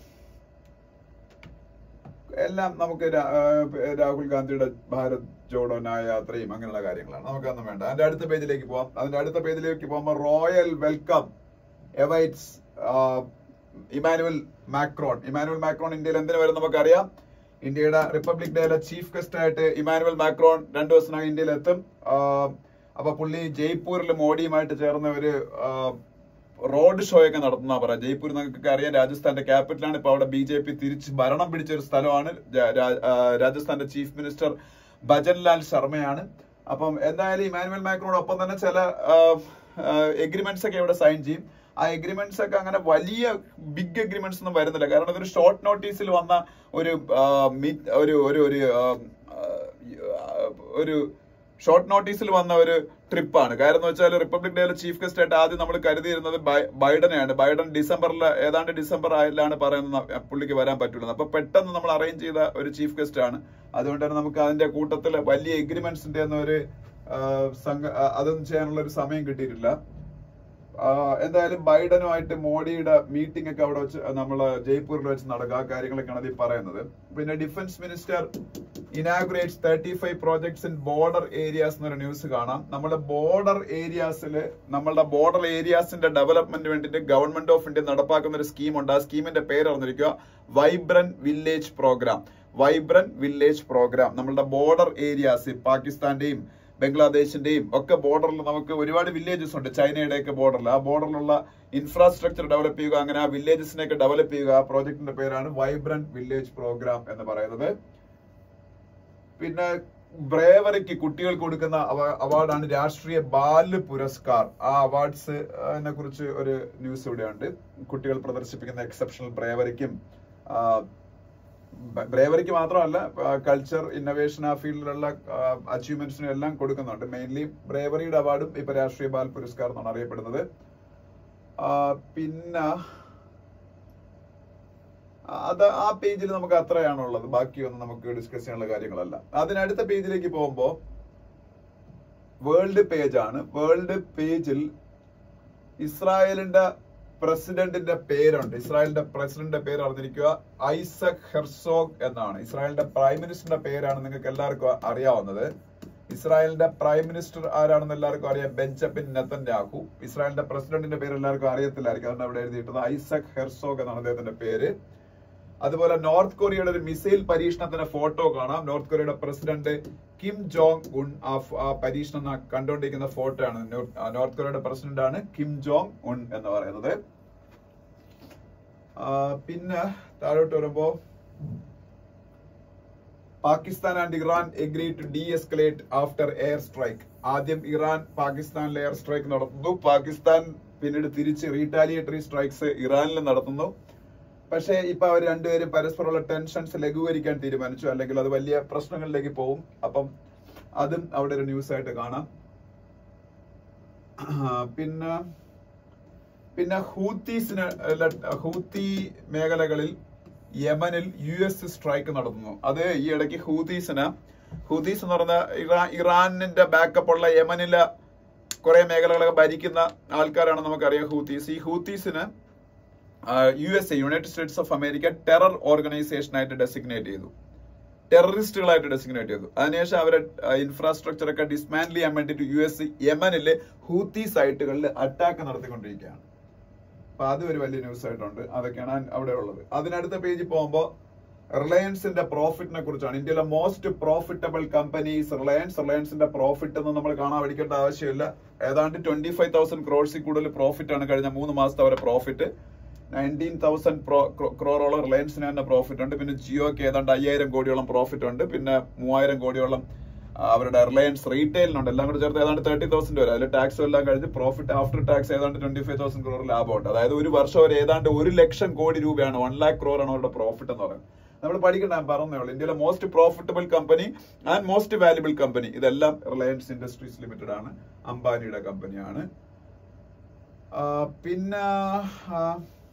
എല്ലാം നമുക്ക് രാ- ആ, രാഹുൽ ഗാന്ധിയുടെ ഭാരത് ജോഡോ ന്യായ യാത്രയും അങ്ങനെയുള്ള കാര്യങ്ങളാണ് നമുക്കൊന്നും വേണ്ട അതിന്റെ അടുത്ത പേജിലേക്ക് പോവാം അതിന്റെ അടുത്ത പേജിലേക്ക് പോകുമ്പോൾ royal welcome awaits Emmanuel Macron Emmanuel Macron ഇന്ത്യയിൽ എന്തിനു വരും നമുക്കറിയാം ഇന്ത്യയുടെ റിപ്പബ്ലിക് ഡേയിലെ ചീഫ് ഗസ്റ്റ് ആയിട്ട് ഇമാനുവൽ മാക്രോൺ രണ്ടു ദിവസത്തിനകം ഇന്ത്യയിൽ എത്തും ആ, അപ്പൊ പുള്ളി ജയ്പൂരിൽ മോഡിയുമായിട്ട് ചേർന്ന ഒരു ആ, റോഡ് ഷോ ഒക്കെ നടത്തുന്ന പറയാം ജയ്പൂർ നിങ്ങൾക്ക് അറിയാം രാജസ്ഥാന്റെ ക്യാപിറ്റലാണ് ഇപ്പൊ അവിടെ ബി ജെ പി തിരിച്ച് ഭരണം പിടിച്ച ഒരു സ്ഥലമാണ് രാ- രാ- ആ, രാജസ്ഥാന്റെ ചീഫ് മിനിസ്റ്റർ ഭജൻലാൽ ശർമ്മയാണ് അപ്പം എന്തായാലും ഇമാനുവൽ മാക്രോടൊപ്പം തന്നെ ചില എഗ്രിമെന്റ്സ് ഒക്കെ ഇവിടെ സൈൻ ചെയ്യും ആ എഗ്രിമെന്റ്സ് ഒക്കെ അങ്ങനെ വലിയ ബിഗ് എഗ്രിമെന്റ്സ് ഒന്നും വരുന്നില്ല കാരണം ഇതൊരു ഷോർട്ട് നോട്ടീസിൽ വന്ന ഒരു ആ, മീറ്റ് ഒരു ഒരു ഒരു ആ, ആ, ഒരു ഷോർട്ട് നോട്ടീസിൽ വന്ന ഒരു ട്രിപ്പാണ് കാരണം എന്ന് വെച്ചാൽ റിപ്പബ്ലിക് ഡേയിലെ ചീഫ് ഗസ്റ്റ് ആയിട്ട് ആദ്യം നമ്മൾ കരുതിയിരുന്നത് ബൈ- ബൈഡനെയാണ് ബൈഡൻ ഡിസംബറിൽ ഏതാണ്ട് ഡിസംബർ ആയിലാണ് പറയുന്നത് പുള്ളിക്ക് വരാൻ പറ്റുള്ളത് അപ്പൊ പെട്ടെന്ന് നമ്മൾ അറേഞ്ച് ചെയ്ത ഒരു ചീഫ് ഗസ്റ്റ് ആണ് അതുകൊണ്ട് തന്നെ നമുക്ക് അതിന്റെ കൂട്ടത്തിൽ വലിയ എഗ്രിമെന്റ്സിന്റെ ഒന്നും ഒരു ആ, സംഘ ആ, അതൊന്നും ചെയ്യാനുള്ള ഒരു സമയം കിട്ടിയിട്ടില്ല ആ, എന്തായാലും ബൈഡനുമായിട്ട് മോഡിയുടെ മീറ്റിംഗ് ഒക്കെ അവിടെ വെച്ച് നമ്മള് ജയ്പൂരിൽ വെച്ച് നടക്കുക ആ കാര്യങ്ങളൊക്കെയാണ് അതിൽ പറയുന്നത് പിന്നെ defence minister inaugurates thirty five projects in border areas എന്നൊരു ന്യൂസ് കാണാം നമ്മുടെ ബോർഡർ ഏരിയാസിൽ നമ്മളുടെ ബോർഡർ ഏരിയാസിന്റെ ഡെവലപ്മെന്റ് വേണ്ടിയിട്ട് ഗവൺമെന്റ് ഓഫ് ഇന്ത്യ നടപ്പാക്കുന്ന ഒരു സ്കീം ഉണ്ട് ആ സ്കീമിന്റെ പേര് അറിഞ്ഞിരിക്കുക vibrant village programme vibrant village programme നമ്മളുടെ ബോർഡർ ഏരിയാസ് പാകിസ്ഥാന്റെയും ബംഗ്ലാദേശിന്റെയും ഒക്കെ ബോർഡറിൽ നമുക്ക് ഒരുപാട് വില്ലേജസ് ഉണ്ട് ചൈനയുടെ ഒക്കെ ബോർഡറിൽ ആ ബോർഡറിലുള്ള ഇൻഫ്രാസ്ട്രക്ചർ ഡെവലപ്പ് ചെയ്യുക അങ്ങനെ ആ വില്ലേജസിനെ ഒക്കെ ഡെവലപ്പ് ചെയ്യുക ആ പ്രോജക്ടിന്റെ പേരാണ് വൈബ്രന്റ് വില്ലേജ് പ്രോഗ്രാം എന്ന് പറയുന്നത് പിന്നെ ബ്രേവറിക്ക് കുട്ടികൾക്ക് കൊടുക്കുന്ന അവ- അവാർഡാണ് രാഷ്ട്രീയ ബാല് പുരസ്കാർ ആ അവാർഡ്സ് നെ കുറിച്ച് ഒരു ന്യൂസ് ഇവിടെ ഉണ്ട് കുട്ടികൾ പ്രദർശിപ്പിക്കുന്ന എക്സെപ്ഷണൽ ബ്രേവറിക്കും ബ്രേവറിക്ക് മാത്രമല്ല കൾച്ചർ ഇന്നോവേഷൻ ആ ഫീൽഡിലുള്ള അച്ചീവ്മെന്റ്സിനും എല്ലാം കൊടുക്കുന്നുണ്ട് മെയിൻലി ബ്രേവറിയുടെ അവാർഡും ഇപ്പൊ രാഷ്ട്രീയ ബാൽ പുരസ്കാർ എന്നാണ് അറിയപ്പെടുന്നത് ആ, പിന്നെ അത് ആ പേജിൽ നമുക്ക് അത്രയാണുള്ളത് ബാക്കിയൊന്നും നമുക്ക് ഡിസ്കസ് ചെയ്യാനുള്ള കാര്യങ്ങളല്ല അതിനടുത്ത പേജിലേക്ക് പോകുമ്പോ വേൾഡ് പേജ് ആണ് വേൾഡ് പേജിൽ ഇസ്രായേലിന്റെ പ്രസിഡന്റിന്റെ പേരുണ്ട് ഇസ്രായേലിന്റെ പ്രസിഡന്റിന്റെ പേര് അറിഞ്ഞിരിക്കുക ഐസക് ഹെർസോഗ് എന്നാണ് ഇസ്രായേലിന്റെ പ്രൈം മിനിസ്റ്ററിന്റെ പേരാണ് നിങ്ങൾക്ക് എല്ലാവർക്കും അറിയാവുന്നത് ഇസ്രായേലിന്റെ പ്രൈം മിനിസ്റ്റർ ആരാണെന്ന് എല്ലാവർക്കും അറിയാം ബെഞ്ചമിൻ നെതന്യാഹു ഇസ്രായേലിന്റെ പ്രസിഡന്റിന്റെ പേര് എല്ലാവർക്കും അറിയത്തില്ലായിരിക്കും അതാണ് അവിടെ എഴുതിയിട്ടത് ഐസക് ഹെർസോഗ് എന്നാണ് അദ്ദേഹത്തിന്റെ പേര് അതുപോലെ നോർത്ത് കൊറിയയുടെ ഒരു മിസൈൽ പരീക്ഷണത്തിന്റെ ഫോട്ടോ കാണാം നോർത്ത് കൊറിയയുടെ പ്രസിഡന്റ് കിം ജോങ് ഉൺ ആ ഫ- ആ പരീക്ഷണം ന- കണ്ടുകൊണ്ടിരിക്കുന്ന ഫോട്ടോ ആണ് നോ- ആ നോർത്ത് കൊറിയയുടെ പ്രസിഡന്റ് ആണ് കിം ജോങ് ഉൺ എന്ന് പറയുന്നത് ആ, പിന്നെ താഴോട്ട് വരുമ്പോ Pakistan and Iran agree to de-escalate after air strike ആദ്യം ഇറാൻ പാകിസ്ഥാനിൽ എയർ സ്ട്രൈക്ക് നടത്തുന്നു പാകിസ്ഥാൻ പിന്നീട് തിരിച്ച് റീറ്റാലിയേറ്ററി സ്ട്രൈക്സ് ഇറാനിൽ നടത്തുന്നു പക്ഷേ ഇപ്പൊ അവർ രണ്ടുപേരും പരസ്പരമുള്ള ടെൻഷൻസ് ലഘൂകരിക്കാൻ തീരുമാനിച്ചു അല്ലെങ്കിൽ അത് വലിയ പ്രശ്നങ്ങളിലേക്ക് പോകും അപ്പം അതും അവിടെ ഒരു ന്യൂസ് ആയിട്ട് കാണാം ആ, പിന്നെ പിന്നെ ഹൂത്തീസിന് അല്ല, ഹൂത്തി മേഖലകളിൽ യമനിൽ യു എസ് സ്ട്രൈക്ക് നടത്തുന്നു അത് ഈ ഇടയ്ക്ക് ഹൂത്തീസിന് ഹൂത്തീസ് എന്ന് പറഞ്ഞ ഇറാ ഇറാനിന്റെ ബാക്കപ്പ് ഉള്ള യമനിലെ കുറെ മേഖലകളൊക്കെ ഭരിക്കുന്ന ആൾക്കാരാണ് നമുക്കറിയാം ഹൂത്തീസ് ഈ ഹൂത്തീസിന് U S A United States of America terror organisation ആയിട്ട് ഡെസിഗ്നേറ്റ് ചെയ്തു ടെററിസ്റ്റുകളായിട്ട് ഡെസിഗ്നേറ്റ് ചെയ്തു അതിനുശേഷം അവരെ ഇൻഫ്രാസ്ട്രക്ചർ ഒക്കെ ഡിസ്മാൻഡിൽ ചെയ്യാൻ വേണ്ടിയിട്ട് യു എസ് യമനിലെ ഹൂത്തി സൈറ്റുകളിൽ അറ്റാക്ക് നടത്തിക്കൊണ്ടിരിക്കുകയാണ് അപ്പൊ അത് ഒരു വലിയ ന്യൂസ് ആയിട്ടുണ്ട് അതൊക്കെയാണ് അൻ- അവിടെ ഉള്ളത് അതിനടുത്ത പേജിൽ പോകുമ്പോൾ റിലയൻസിന്റെ പ്രോഫിറ്റിനെ കുറിച്ചാണ് ഇന്ത്യയിലെ മോസ്റ്റ് പ്രോഫിറ്റബിൾ കമ്പനീസ് റിലയൻസ് റിലയൻസിന്റെ പ്രോഫിറ്റ് ഒന്നും നമ്മൾ കാണാൻ പഠിക്കേണ്ട ആവശ്യമില്ല ഏതാണ്ട് ട്വന്റി ഫൈവ് തൗസൻഡ് ക്രോഡ്സിൽ കൂടുതൽ പ്രോഫിറ്റ് ആണ് കഴിഞ്ഞ മൂന്ന് മാസത്തെ അവരെ പ്രോഫിറ്റ് നയൻറ്റീൻ തൗസൻഡ് ക്രോറോളം റിലയൻസിന് തന്നെ പ്രോഫിറ്റ് ഉണ്ട് പിന്നെ ജിയോക്ക് ഏതാണ്ട് അയ്യായിരം കോടിയോളം പ്രോഫിറ്റ് ഉണ്ട് പിന്നെ മൂവായിരം കോടിയോളം ആ, അവരുടെ റിലയൻസ് റീറ്റെയിലിനുണ്ട് എല്ലാം കൂടെ ചേർത്ത് ഏതാണ്ട് തേർട്ടി തൗസൻഡ് വരെ അതിൽ ടാക്സ് എല്ലാം കഴിഞ്ഞ് പ്രോഫിറ്റ് ആഫ്റ്റർ ടാക്സ് ഏതാണ്ട് ട്വന്റി ഫൈവ് തൗസൻഡ് ക്രോർ ലാഭമുണ്ട് അതായത് ഒരു വർഷം ഒരു ഏതാണ്ട് ഒരു ലക്ഷം കോടി രൂപയാണ് വൺ ലാക്ക് ക്രോർ ആണ് അവരുടെ പ്രോഫിറ്റ് എന്ന് പറയുന്നത് നമ്മൾ പഠിക്കണ്ട ഞാൻ പറഞ്ഞേ ഉള്ളൂ ഇന്ത്യയിലെ most profitable company and most valuable company ഇതെല്ലാം റിലയൻസ് ഇൻഡസ്ട്രീസ് ലിമിറ്റഡ് ആണ് അംബാനിയുടെ കമ്പനിയാണ് ആ, പിന്നെ ആ,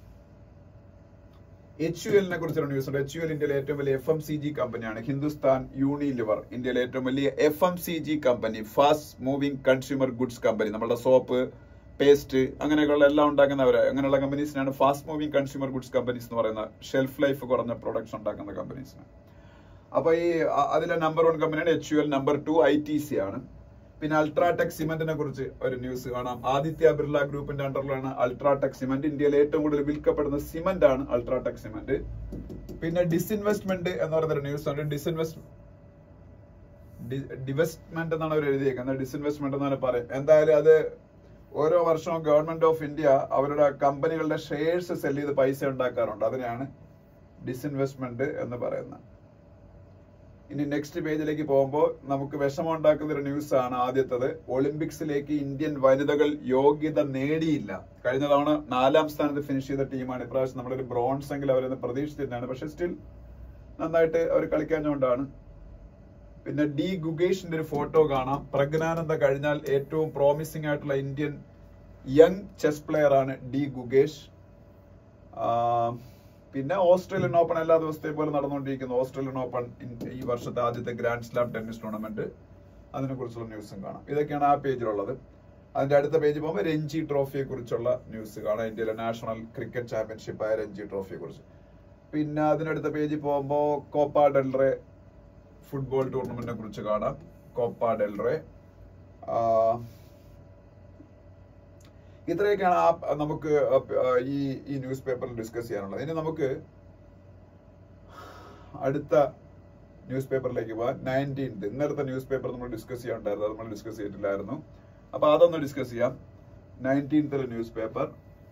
എച്ച് യു എല്ലിനെ കുറിച്ചൊരു ന്യൂസ് ഉണ്ട് എച്ച് യു എൽ ഇന്ത്യയിലെ ഏറ്റവും വലിയ എഫ് എം സി ജി കമ്പനിയാണ് ഹിന്ദുസ്ഥാൻ യൂണിലിവർ ഇന്ത്യയിലെ ഏറ്റവും വലിയ F M C G company fast moving consumer goods company നമ്മുടെ സോപ്പ് പേസ്റ്റ് അങ്ങനെയൊക്കെയുള്ള എല്ലാം ഉണ്ടാക്കുന്നവർ അങ്ങനെയുള്ള കമ്പനീസിനാണ് fast moving consumer goods companies എന്ന് പറയുന്ന ഷെൽഫ് ലൈഫ് കുറഞ്ഞ പ്രൊഡക്ട്സ് ഉണ്ടാക്കുന്ന കമ്പനീസിന് അപ്പൊ ഈ അ- അതിലെ നമ്പർ വൺ കമ്പനിയാണ് H U L number two I T C ആണ് പിന്നെ അൾട്രാടെക് സിമെന്റിനെ കുറിച്ച് ഒരു ന്യൂസ് കാണാം ആദിത്യ ബിർള ഗ്രൂപ്പിന്റെ അണ്ടറിലാണ് അൾട്രാടെക് സിമെന്റ് ഇന്ത്യയിൽ ഏറ്റവും കൂടുതൽ വിൽക്കപ്പെടുന്ന സിമെന്റ് ആണ് അൾട്രാടെക് സിമെന്റ് പിന്നെ ഡിസ്ഇൻവെസ്റ്റ്മെന്റ് എന്ന് പറയുന്ന ഒരു ന്യൂസ് ഉണ്ട് ഡിസ്ഇൻവെസ്റ്റ് ഡിവെസ്റ്റ്മെന്റ് എന്നാണ് അവർ എഴുതിയേക്കുന്നത് ഡിസ്ഇൻവെസ്റ്റ്മെന്റ് എന്നാണ് പറയും എന്തായാലും അത് ഓരോ വർഷവും ഗവൺമെന്റ് ഓഫ് ഇന്ത്യ അവരുടെ കമ്പനികളുടെ ഷെയർസ് സെൽ ചെയ്ത് പൈസ ഉണ്ടാക്കാറുണ്ട് അതിനെയാണ് ഡിസ്ഇൻവെസ്റ്റ്മെന്റ് എന്ന് പറയുന്നത് ഇനി നെക്സ്റ്റ് പേജിലേക്ക് പോകുമ്പോൾ നമുക്ക് വിഷമം ഉണ്ടാക്കുന്ന ഒരു ന്യൂസ് ആണ് ആദ്യത്തത് ഒളിമ്പിക്സിലേക്ക് ഇന്ത്യൻ വനിതകൾ യോഗ്യത നേടിയില്ല കഴിഞ്ഞ തവണ നാലാം സ്ഥാനത്ത് ഫിനിഷ് ചെയ്ത ടീമാണ് ഇപ്രാവശ്യം നമ്മളൊരു ബ്രോൺസ് എങ്കിലും അവരൊന്ന് പ്രതീക്ഷിച്ചിരുന്നതാണ് പക്ഷെ സ്റ്റിൽ നന്നായിട്ട് അവർ കളിക്കാഞ്ഞുകൊണ്ടാണ് പിന്നെ ഡി ഗുഗേഷിന്റെ ഒരു ഫോട്ടോ കാണാം പ്രജ്ഞാനന്ദ കഴിഞ്ഞാൽ ഏറ്റവും പ്രോമിസിംഗ് ആയിട്ടുള്ള ഇന്ത്യൻ യങ് ചെസ് പ്ലെയർ ആണ് ഡി ഗുഗേഷ് ആ, പിന്നെ ഓസ്ട്രേലിയൻ ഓപ്പൺ എല്ലാ ദിവസത്തെയും പോലെ നടന്നുകൊണ്ടിരിക്കുന്നു ഓസ്ട്രേലിയൻ ഓപ്പൺ ഇൻ- ഈ വർഷത്തെ ആദ്യത്തെ ഗ്രാൻഡ് സ്ലാം ടെന്നീസ് ടൂർണമെന്റ് അതിനെ കുറിച്ചുള്ള ന്യൂസും കാണാം ഇതൊക്കെയാണ് ആ പേജിലുള്ളത് അതിന്റെ അടുത്ത പേജ് പോകുമ്പോൾ രഞ്ജി ട്രോഫിയെ കുറിച്ചുള്ള ന്യൂസ് കാണാം ഇന്ത്യയിലെ നാഷണൽ ക്രിക്കറ്റ് ചാമ്പ്യൻഷിപ്പ് ആയ രഞ്ജി ട്രോഫിയെ കുറിച്ച് പിന്നെ അതിനടുത്ത പേജിൽ പോകുമ്പോൾ കോപ്പ ഡെൽറെ ഫുട്ബോൾ ടൂർണമെന്റിനെ കുറിച്ച് കാണാം കോപ്പ ഡെൽറെ ആ, ഇത്രയൊക്കെയാണ് ആ നമുക്ക് ഈ ഈ ന്യൂസ് പേപ്പറിൽ ഡിസ്കസ് ചെയ്യാനുള്ളത് ഇനി നമുക്ക് അടുത്ത ന്യൂസ് പേപ്പറിലേക്ക് പോവാം നയൻറ്റീൻത് ഇന്നലത്തെ ന്യൂസ് പേപ്പർ നമ്മൾ ഡിസ്കസ് ചെയ്യാനുണ്ടായിരുന്നു അത് നമ്മൾ ഡിസ്കസ് ചെയ്തിട്ടില്ലായിരുന്നു അപ്പൊ അതൊന്ന് ഡിസ്കസ് ചെയ്യാം നയൻറ്റീൻത്തിലെ ന്യൂസ് പേപ്പർ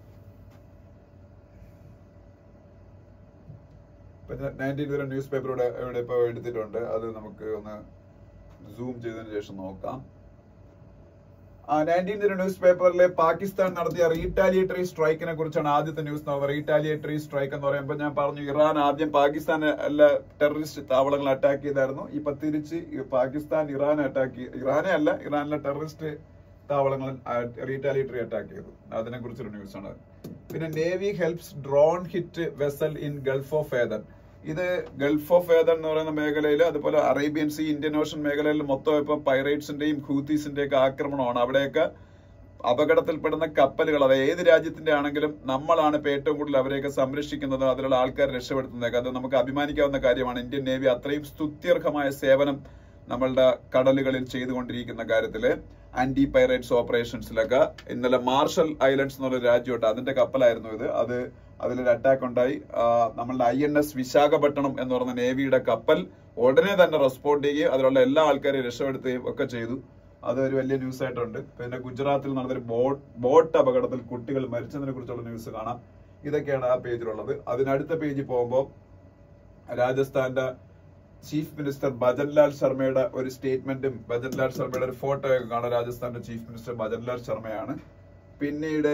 നയൻറ്റീൻത്തിലെ ന്യൂസ് പേപ്പർ ഇവിടെ ഇവിടെ ഇപ്പോൾ എടുത്തിട്ടുണ്ട് അത് നമുക്ക് ഒന്ന് സൂം ചെയ്തതിന് ശേഷം നോക്കാം ആ നയൻറ്റീൻത്തിലെ ന്യൂസ് പേപ്പറിൽ പാകിസ്ഥാൻ നടത്തിയ റീറ്റാലിയേറ്ററി സ്ട്രൈക്കിനെ കുറിച്ചാണ് ആദ്യത്തെ ന്യൂസ് നോക്കുക റീറ്റാലിയേറ്ററി സ്ട്രൈക്ക് എന്ന് പറയുമ്പോൾ ഞാൻ പറഞ്ഞു ഇറാൻ ആദ്യം പാകിസ്ഥാൻ എല്ലാ ടെററിസ്റ്റ് താവളങ്ങൾ അറ്റാക്ക് ചെയ്തായിരുന്നു ഇപ്പൊ തിരിച്ച് ഈ പാകിസ്ഥാൻ ഇറാനെ അറ്റാക്ക് ഇറാനെ അല്ല ഇറാനിലെ ടെററിസ്റ്റ് താവളങ്ങൾ റീറ്റാലിയേറ്ററി അറ്റാക്ക് ചെയ്തു അതിനെ കുറിച്ചൊരു ന്യൂസ് ആണ് പിന്നെ navy helps drone hit vessel in gulf of Aden ഇത് ഗൾഫ് ഓഫ് ഏതൻ എന്ന് പറയുന്ന മേഖലയിൽ അതുപോലെ അറേബ്യൻ സീ ഇന്ത്യൻ ഓഷൻ മേഖലയിൽ മൊത്തം ഇപ്പൊ പൈറേറ്റ്സിന്റെയും ഹൂത്തീസിന്റെയും ഒക്കെ ആക്രമണമാണ് അവിടെയൊക്കെ അപകടത്തിൽപ്പെടുന്ന കപ്പലുകൾ അത് ഏത് രാജ്യത്തിന്റെ ആണെങ്കിലും നമ്മളാണ് ഇപ്പൊ ഏറ്റവും കൂടുതൽ അവരെയൊക്കെ സംരക്ഷിക്കുന്നത് അതിലുള്ള ആൾക്കാരെ രക്ഷപ്പെടുത്തുന്നതൊക്കെ അത് നമുക്ക് അഭിമാനിക്കാവുന്ന കാര്യമാണ് ഇന്ത്യൻ നേവി അത്രയും സ്തുത്യർഹമായ സേവനം നമ്മളുടെ കടലുകളിൽ ചെയ്തുകൊണ്ടിരിക്കുന്ന കാര്യത്തില് ആന്റി പൈറേറ്റ്സ് ഓപ്പറേഷൻസിലൊക്കെ ഇന്നലെ മാർഷൽ ഐലൻഡ്സ് എന്നുള്ള രാജ്യമുണ്ട് അതിന്റെ കപ്പലായിരുന്നു ഇത് അത് അതിലൊരു അറ്റാക്ക് ഉണ്ടായി ആ, നമ്മളുടെ ഐ എൻ എസ് വിശാഖപട്ടണം എന്ന് പറയുന്ന നേവിയുടെ കപ്പൽ ഉടനെ തന്നെ റെസ്പോണ്ട് ചെയ്യുകയും അതിലുള്ള എല്ലാ ആൾക്കാരെയും രക്ഷപ്പെടുത്തുകയും ഒക്കെ ചെയ്തു അതൊരു വലിയ ന്യൂസ് ആയിട്ടുണ്ട് പിന്നെ ഗുജറാത്തിൽ നടന്നൊരു ബോട്ട് ബോട്ട് അപകടത്തിൽ കുട്ടികൾ മരിച്ചതിനെ കുറിച്ചുള്ള ന്യൂസ് കാണാം ഇതൊക്കെയാണ് ആ പേജിലുള്ളത് അതിനടുത്ത പേജിൽ പോകുമ്പോൾ രാജസ്ഥാന്റെ ചീഫ് മിനിസ്റ്റർ ഭജൻലാൽ ശർമ്മയുടെ ഒരു സ്റ്റേറ്റ്മെന്റും ഭജൻലാൽ ശർമ്മയുടെ ഒരു ഫോട്ടോ ഒക്കെ കാണാം രാജസ്ഥാന്റെ ചീഫ് മിനിസ്റ്റർ ഭജൻലാൽ ശർമ്മയാണ് പിന്നീട്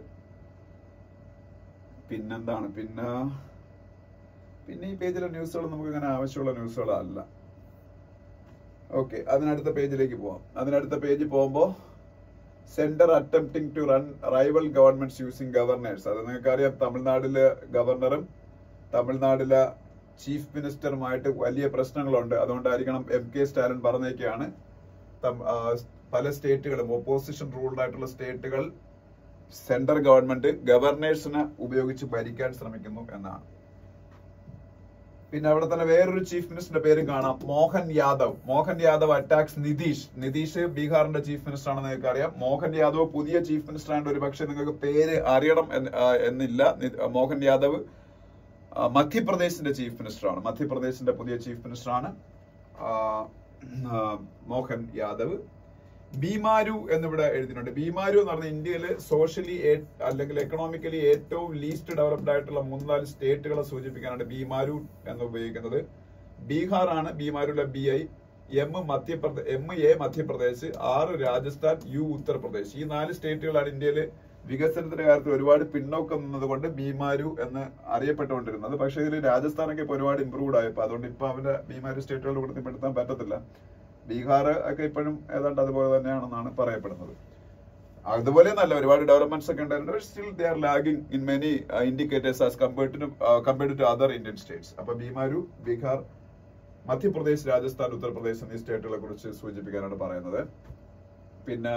പിന്നെന്താണ് പിന്നെ പിന്നെ ഈ പേജിലെ ന്യൂസുകൾ നമുക്ക് ഇങ്ങനെ ആവശ്യമുള്ള ന്യൂസുകളല്ല ഓക്കെ അതിനടുത്ത പേജിലേക്ക് പോവാം അതിനടുത്ത പേജിൽ പോകുമ്പോൾ centre attempting to run rival governments using governors അത് നിങ്ങൾക്കറിയാം തമിഴ്നാട്ടിലെ ഗവർണറും തമിഴ്നാട്ടിലെ ചീഫ് മിനിസ്റ്ററുമായിട്ട് വലിയ പ്രശ്നങ്ങളുണ്ട് അതുകൊണ്ടായിരിക്കണം എം കെ സ്റ്റാലിൻ പറഞ്ഞേക്കാണ് തം- ആ, പല സ്റ്റേറ്റുകളും ഓപ്പോസിഷൻ റൂൾഡ് ആയിട്ടുള്ള സ്റ്റേറ്റുകൾ സെൻട്രൽ ഗവൺമെന്റ് ഗവർണേഴ്സിനെ ഉപയോഗിച്ച് ഭരിക്കാൻ ശ്രമിക്കുന്നു എന്നാണ് പിന്നെ അവിടെ തന്നെ വേറൊരു ചീഫ് മിനിസ്റ്ററിന്റെ പേരും കാണാം മോഹൻ യാദവ് മോഹൻ യാദവ് അറ്റാക്സ് നിതീഷ് നിതീഷ് ബീഹാറിന്റെ ചീഫ് മിനിസ്റ്റർ ആണെന്ന് നിങ്ങൾക്ക് അറിയാം മോഹൻ യാദവ് പുതിയ ചീഫ് മിനിസ്റ്റർ ആയതുകൊണ്ട് ഒരു പക്ഷേ നിങ്ങൾക്ക് പേര് അറിയണം എന്ന് ആ, എന്നില്ല നി- മോഹൻ യാദവ് ആ, മധ്യപ്രദേശിന്റെ ചീഫ് മിനിസ്റ്ററാണ് മധ്യപ്രദേശിന്റെ പുതിയ ചീഫ് മിനിസ്റ്ററാണ് ആ, ആ, മോഹൻ യാദവ് ബീമാരു എന്നിവിടെ എഴുതിയിട്ടുണ്ട് ബീമാരു എന്ന് പറഞ്ഞാൽ ഇന്ത്യയിൽ സോഷ്യലി അല്ലെങ്കിൽ എക്കണോമിക്കലി ഏറ്റവും ലീസ്റ്റ് ഡെവലപ്ഡ് ആയിട്ടുള്ള മൂന്നാല് സ്റ്റേറ്റുകളെ സൂചിപ്പിക്കാനാണ് ബീമാരു എന്ന് ഉപയോഗിക്കുന്നത് ബീഹാർ ആണ് ബീമാരുലെ B I M Madhya Pradesh M A Madhya Pradesh R Rajasthan U Uttar Pradesh ഈ നാല് സ്റ്റേറ്റുകളാണ് ഇന്ത്യയിൽ വികസനത്തിന്റെ കാര്യത്തിൽ ഒരുപാട് പിന്നോക്കം നിന്നതുകൊണ്ട് ബീമാരു എന്ന് അറിയപ്പെട്ടുകൊണ്ടിരുന്നത് പക്ഷേ ഇതിൽ രാജസ്ഥാനൊക്കെ ഇപ്പൊ ഒരുപാട് ഇമ്പ്രൂവ്ഡ് ആയപ്പോ അതുകൊണ്ട് ഇപ്പൊ അവന്റെ ബീമാരു സ്റ്റേറ്റുകൾ ഉൾപ്പെടുത്താൻ പറ്റത്തില്ല ബീഹാർ ഒക്കെ ഇപ്പോഴും ഏതാണ്ട് അതുപോലെ തന്നെയാണെന്നാണ് പറയപ്പെടുന്നത് അതുപോലെ നല്ല ഒരുപാട് ഡെവലപ്മെന്റ്സ് ഒക്കെ ഉണ്ടായിരുന്നു still they are lagging in many indicators as compared to compared to other Indian states അപ്പൊ ബീമാരു ബീഹാർ മധ്യപ്രദേശ് രാജസ്ഥാൻ ഉത്തർപ്രദേശ് എന്നീ സ്റ്റേറ്റുകളെ കുറിച്ച് സൂചിപ്പിക്കാനാണ് പറയുന്നത് പിന്നെ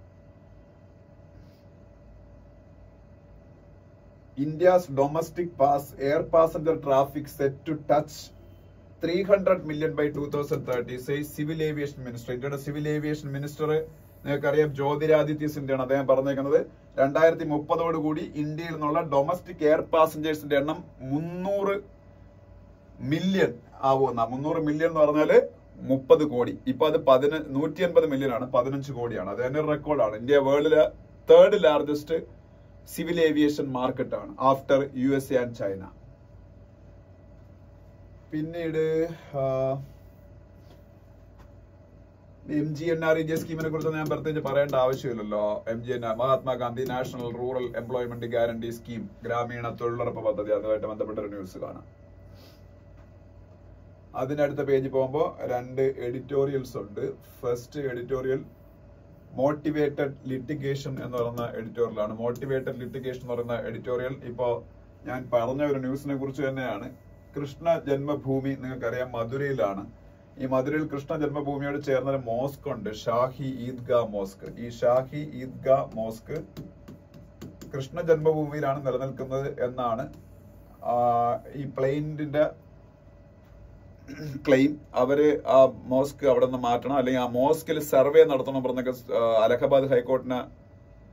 India's domestic pass air passenger traffic set to touch 300 million by 2030 says civil aviation minister ഇന്ത്യയുടെ സിവിൽ ഏവിയേഷൻ മിനിസ്റ്റർ നിങ്ങൾക്കറിയാം ജ്യോതിരാദിത്യ സിന്ധ്യയാണ് അദ്ദേഹം പറഞ്ഞേക്കുന്നത് രണ്ടായിരത്തി മുപ്പതോട് കൂടി ഇന്ത്യയിൽ നിന്നുള്ള ഡൊമസ്റ്റിക് എയർ പാസഞ്ചേഴ്സിന്റെ എണ്ണം മുന്നൂറ് മില്യൺ ആവുമെന്ന മുന്നൂറ് മില്യൺ എന്ന് പറഞ്ഞാല് മുപ്പത് കോടി ഇപ്പൊ അത് പതിന നൂറ്റി അൻപത് മില്യൺ ആണ് പതിനഞ്ച് കോടിയാണ് അത് തന്നെ ഒരു റെക്കോർഡാണ് ഇന്ത്യ വേൾഡിലെ third largest civil aviation market ആണ് after U S A and China പിന്നീട് M G N R E J സ്കീമിനെ കുറിച്ച് ഞാൻ പ്രത്യേകിച്ച് പറയേണ്ട ആവശ്യമില്ലല്ലോ M G N Mahatma Gandhi national rural employment guarantee scheme ഗ്രാമീണ തൊഴിലുറപ്പ് പദ്ധതി അതുമായിട്ട് ബന്ധപ്പെട്ട ഒരു ന്യൂസ് കാണാം അതിനടുത്ത പേജിൽ പോകുമ്പോൾ രണ്ട് എഡിറ്റോറിയൽസ് ഉണ്ട് ഫസ്റ്റ് എഡിറ്റോറിയൽ മോട്ടിവേറ്റഡ് ലിറ്റിഗേഷൻ എന്ന് പറയുന്ന എഡിറ്റോറിയലാണ് മോട്ടിവേറ്റഡ് ലിറ്റിഗേഷൻ എന്ന് പറയുന്ന എഡിറ്റോറിയൽ ഇപ്പോ ഞാൻ പറഞ്ഞ ഒരു ന്യൂസിനെ കുറിച്ച് തന്നെയാണ് കൃഷ്ണ ജന്മഭൂമി നിങ്ങൾക്കറിയാം മധുരയിലാണ് ഈ മധുരയിൽ കൃഷ്ണ ജന്മഭൂമിയോട് ചേർന്ന ഒരു മോസ്ക് ഉണ്ട് ഷാഹി ഈദ്ഗാ മോസ്ക് ഈ ഷാഹി ഈദ്ഗാ മോസ്ക് കൃഷ്ണ ജന്മഭൂമിയിലാണ് നിലനിൽക്കുന്നത് എന്നാണ് ആ, ഈ പ്ലെയിനിന്റെ ക്ലെയിം അവര് ആ മോസ്ക് അവിടെ നിന്ന് മാറ്റണം അല്ലെങ്കിൽ ആ മോസ്കിൽ സർവേ നടത്തണം പറഞ്ഞൊക്കെ ആ, അലഹബാദ് ഹൈക്കോർട്ടിന്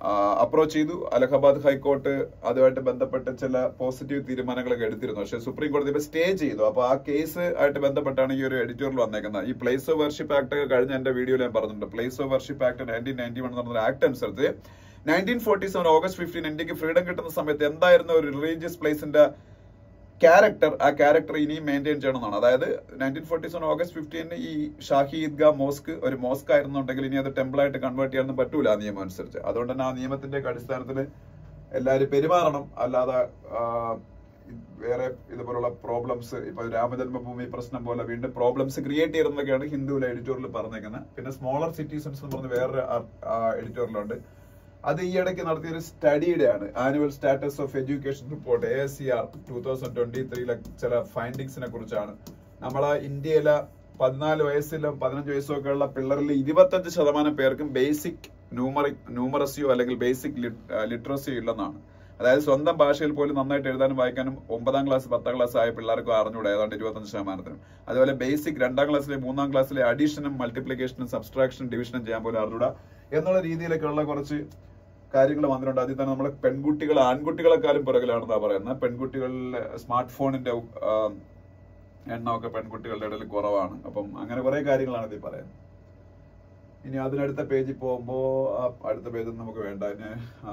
അപ്രോച്ച് ചെയ്തു അലഹബാദ് ഹൈക്കോർട്ട് അതുമായിട്ട് ബന്ധപ്പെട്ട് ചില പോസിറ്റീവ് തീരുമാനങ്ങളൊക്കെ എടുത്തിരുന്നു പക്ഷെ സുപ്രീം കോടതി ഇപ്പൊ സ്റ്റേ ചെയ്തു അപ്പൊ ആ കേസ് ആയിട്ട് ബന്ധപ്പെട്ടാണ് ഈ ഒരു എഡിറ്റോറിയൽ വന്നേക്കുന്നത് ഈ പ്ലേസ് ഓഫ് വർഷിപ്പ് ആക്ട് ഒക്കെ കഴിഞ്ഞ എന്റെ വീഡിയോയിൽ ഞാൻ പറഞ്ഞിട്ടുണ്ട് place of worship act nineteen ninety one എന്ന് പറഞ്ഞ ആക്ട് അനുസരിച്ച് nineteen forty seven August fifteen ഇന്ത്യക്ക് ഫ്രീഡം കിട്ടുന്ന സമയത്ത് എന്തായിരുന്നു ഒരു റിലീജിയസ് പ്ലേസിന്റെ ക്യാരക്ടർ ആ ക്യാരക്ടർ ഇനിയും മെയിൻറ്റെയിൻ ചെയ്യണമെന്നാണ് അതായത് നയൻറ്റീൻ ഫോർട്ടി സെവൻ ഓഗസ്റ്റ് ഫിഫ്റ്റീന് ഈ ഷാഹി ഈദ്ഗാ മോസ്ക് ഒരു മോസ്ക് ആയിരുന്നുണ്ടെങ്കിൽ ഇനി അത് ടെമ്പിൾ ആയിട്ട് കൺവേർട്ട് ചെയ്യാനൊന്നും പറ്റൂല ആ നിയമം അനുസരിച്ച് അതുകൊണ്ട് തന്നെ ആ നിയമത്തിന്റെ ഒക്കെ അടിസ്ഥാനത്തിൽ എല്ലാവരും പെരുമാറണം അല്ലാതെ ആ, വേറെ ഇതുപോലുള്ള പ്രോബ്ലംസ് ഇപ്പൊ രാമജന്മഭൂമി പ്രശ്നം പോലെ വീണ്ടും പ്രോബ്ലംസ് ക്രിയേറ്റ് ചെയ്യുന്നതൊക്കെയാണ് ഹിന്ദുവിലെ എഡിറ്റോറിയൽ പറഞ്ഞേക്കുന്നത് പിന്നെ സ്മോളർ സിറ്റീസൺസ് എന്ന് പറഞ്ഞ വേറൊരു എഡിറ്റോറിയലുണ്ട് അത് ഈ ഇടയ്ക്ക് നടത്തിയ ഒരു സ്റ്റഡിയുടെ ആണ് annual status of education report A S C R two thousand twenty ത്രീയിലെ ചില ഫൈൻഡിങ്സിനെ കുറിച്ചാണ് നമ്മളെ ഇന്ത്യയിലെ പതിനാല് വയസ്സിലും പതിനഞ്ച് വയസ്സും ഒക്കെ ഉള്ള പിള്ളേരിൽ ഇരുപത്തഞ്ച് ശതമാനം പേർക്കും ബേസിക് ന്യൂമറിക് ന്യൂമറസിയോ അല്ലെങ്കിൽ ബേസിക് ലിറ്ററസിയോ ഇല്ലെന്നാണ് അതായത് സ്വന്തം ഭാഷയിൽ പോലും നന്നായിട്ട് എഴുതാനും വായിക്കാനും ഒമ്പതാം ക്ലാസ് പത്താം ക്ലാസ് ആയ പിള്ളേർക്കും അറിഞ്ഞൂടെ ഏതാണ്ട് ഇരുപത്തഞ്ച് ശതമാനത്തിനും അതുപോലെ ബേസിക് രണ്ടാം ക്ലാസ്സിലെ മൂന്നാം ക്ലാസ്സിലെ അഡീഷനും മൾട്ടിപ്ലിക്കേഷനും സബ്സ്ട്രാക്ഷനും ഡിവിഷനും ചെയ്യാൻ പോലും അറിഞ്ഞൂടാ എന്നുള്ള രീതിയിലൊക്കെയുള്ള കുറച്ച് കാര്യങ്ങൾ വന്നിട്ടുണ്ട് അതിൽ തന്നെ നമ്മളെ പെൺകുട്ടികൾ ആൺകുട്ടികളെക്കാളും പുറകിലാണെന്നാ പറയുന്നത് പെൺകുട്ടികളിൽ സ്മാർട്ട് ഫോണിന്റെ എണ്ണമൊക്കെ പെൺകുട്ടികളുടെ ഇടയിൽ കുറവാണ് അപ്പം അങ്ങനെ കുറെ കാര്യങ്ങളാണ് ഇതിൽ പറയുന്നത് ഇനി അതിനടുത്ത പേജിൽ പോകുമ്പോ ആ അടുത്ത പേജ് നമുക്ക് വേണ്ട അതിന്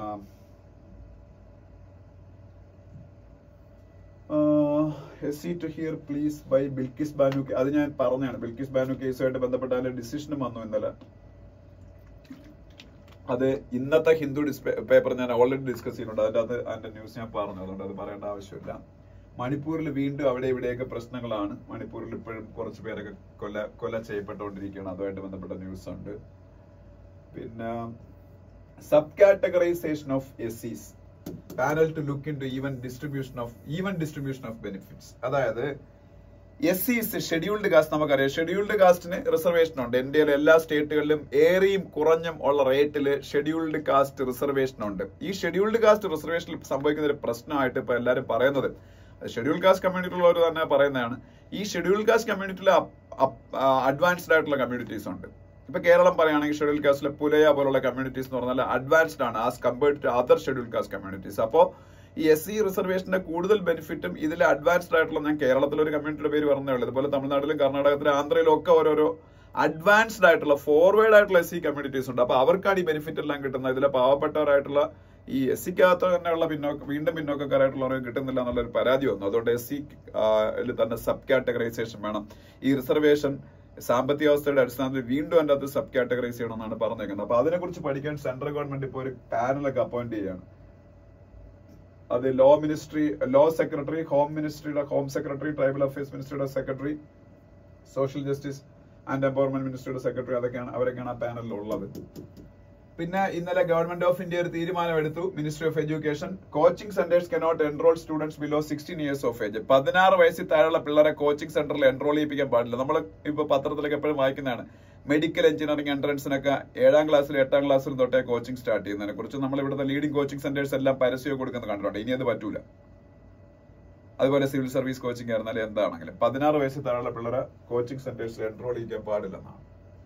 yes to hear please by Bilkis Bano അത് ഞാൻ പറഞ്ഞാണ് ബിൽക്കിസ് ബാനു കേസുമായിട്ട് ബന്ധപ്പെട്ട അതിന്റെ ഡിസിഷനും വന്നു ഇന്നലെ അത് ഇന്നത്തെ ഹിന്ദു പേപ്പർ ഞാൻ ഓൾറെഡി ഡിസ്കസ് ചെയ്യുന്നുണ്ട് അതിന്റെ അത് അതിന്റെ ന്യൂസ് ഞാൻ പറഞ്ഞു അതുകൊണ്ട് അത് പറയേണ്ട ആവശ്യമില്ല മണിപ്പൂരിൽ വീണ്ടും അവിടെ ഇവിടെയൊക്കെ പ്രശ്നങ്ങളാണ് മണിപ്പൂരിൽ ഇപ്പോഴും കുറച്ച് പേരൊക്കെ കൊല കൊല ചെയ്യപ്പെട്ടുകൊണ്ടിരിക്കുകയാണ് അതുമായിട്ട് ബന്ധപ്പെട്ട ന്യൂസ് ഉണ്ട് പിന്നെ sub categorisation of S Cs panel to look in even distribution of even distribution of benefits അതായത് എസ് സിസ് ഷെഡ്യൂൾഡ് കാസ്റ്റ് നമുക്കറിയാം ഷെഡ്യൂൾഡ് കാസ്റ്റിന് റിസർവേഷൻ ഉണ്ട് ഇന്ത്യയിലെ എല്ലാ സ്റ്റേറ്റുകളിലും ഏറിയും കുറഞ്ഞും ഉള്ള റേറ്റിൽ ഷെഡ്യൂൾഡ് കാസ്റ്റ് റിസർവേഷൻ ഉണ്ട് ഈ ഷെഡ്യൂൾഡ് കാസ്റ്റ് റിസർവേഷനിൽ സംഭവിക്കുന്ന ഒരു പ്രശ്നമായിട്ട് ഇപ്പൊ എല്ലാവരും പറയുന്നത് ഷെഡ്യൂൾ കാസ്റ്റ് കമ്മ്യൂണിറ്റിയിലുള്ളവർ തന്നെ പറയുന്നതാണ് ഈ ഷെഡ്യൂൾ കാസ്റ്റ് കമ്മ്യൂണിറ്റിയിൽ അഡ്വാൻസ്ഡ് ആയിട്ടുള്ള കമ്മ്യൂണിറ്റീസ് ഉണ്ട് ഇപ്പൊ കേരളം പറയുകയാണെങ്കിൽ ഷെഡ്യൂൾ കാസ്റ്റിലെ പുലയ പോലുള്ള കമ്മ്യൂണിറ്റീസ് എന്ന് പറഞ്ഞാൽ അഡ്വാൻസ്ഡ് ആണ് as compared to other schedule caste communities അപ്പോൾ ഈ എസ് സി റിസർവേഷന്റെ കൂടുതൽ ബെനിഫിറ്റും ഇതിൽ അഡ്വാൻസ്ഡ് ആയിട്ടുള്ള ഞാൻ കേരളത്തിലെ ഒരു കമ്മ്യൂണിറ്റിയുടെ പേര് പറഞ്ഞേ ഉള്ളൂ ഇതുപോലെ തമിഴ്നാട്ടിലും കർണാടകത്തിലും ആന്ധ്രയിലും ഒക്കെ ഓരോരോ അഡ്വാൻസ്ഡ് ആയിട്ടുള്ള ഫോർവേഡ് ആയിട്ടുള്ള എസ് സി കമ്മ്യൂണിറ്റീസ് ഉണ്ട് അപ്പൊ അവർക്കാണ് ഈ ബെനിഫിറ്റ് എല്ലാം കിട്ടുന്നത് ഇതിലെ പാവപ്പെട്ടവരായിട്ടുള്ള ഈ എസ് സിക്കകത്ത് തന്നെയുള്ള പിന്നോക്ക വീണ്ടും പിന്നോക്കക്കാരായിട്ടുള്ളവർക്ക് കിട്ടുന്നില്ല എന്നുള്ള ഒരു പരാതി വന്നു അതുകൊണ്ട് എസ് സി തന്നെ സബ് കാറ്റഗറൈസേഷൻ വേണം ഈ റിസർവേഷൻ സാമ്പത്തിക അവസ്ഥയുടെ അടിസ്ഥാനത്തിൽ വീണ്ടും അതിന്റെ അകത്ത് സബ് കാറ്റഗറൈസ് ചെയ്യണമെന്നാണ് പറഞ്ഞേക്കുന്നത് അപ്പൊ അതിനെക്കുറിച്ച് പഠിക്കാൻ സെൻട്രൽ ഗവൺമെന്റ് ഇപ്പോൾ ഒരു പാനലൊക്കെ അപ്പോയിന്റ് ചെയ്യാണ് അത് law ministry law secretary home മിനിസ്ട്രിയുടെ ഹോം സെക്രട്ടറി ട്രൈബൽ അഫയേഴ്സ് മിനിസ്ട്രിയുടെ secretary social justice and empowerment മിനിസ്ട്രിയുടെ സെക്രട്ടറി അതൊക്കെയാണ് അവരൊക്കെയാണ് ആ പാനലിൽ ഉള്ളത് പിന്നെ ഇന്നലെ ഗവൺമെന്റ് ഓഫ് ഇന്ത്യ ഒരു തീരുമാനം എടുത്തു ministry of education coaching centres cannot enrol students below sixteen years of age പതിനാറ് വയസ്സിൽ താഴെയുള്ള പിള്ളേരെ കോച്ചിങ് സെന്ററിൽ എൻറോൾ ചെയ്യിപ്പിക്കാൻ പാടില്ല നമ്മൾ ഇപ്പൊ പത്രത്തിലൊക്കെ എപ്പോഴും വായിക്കുന്നതാണ് മെഡിക്കൽ എഞ്ചിനീയറിംഗ് എൻട്രൻസിനൊക്കെ ഏഴാം ക്ലാസ്സിലും എട്ടാം ക്ലാസ്സിലും തൊട്ടേ കോച്ചിങ് സ്റ്റാർട്ട് ചെയ്യുന്നതിനെ കുറിച്ച് നമ്മൾ ഇവിടുത്തെ ലീഡിംഗ് കോച്ചിങ് സെന്റേഴ്സ് എല്ലാം പരസ്യം കൊടുക്കുന്നത് കണ്ടിട്ടുണ്ട് ഇനി അത് പറ്റൂല അതുപോലെ സിവിൽ സർവീസ് കോച്ചിങ് ആയിരുന്നാലും എന്താണെങ്കിലും പതിനാറ് വയസ്സിൽ താഴെയുള്ള പിള്ളേരെ കോച്ചിങ് സെന്റേഴ്സിൽ എൻറോൾ ചെയ്യിക്കാൻ പാടില്ലെന്നാണ്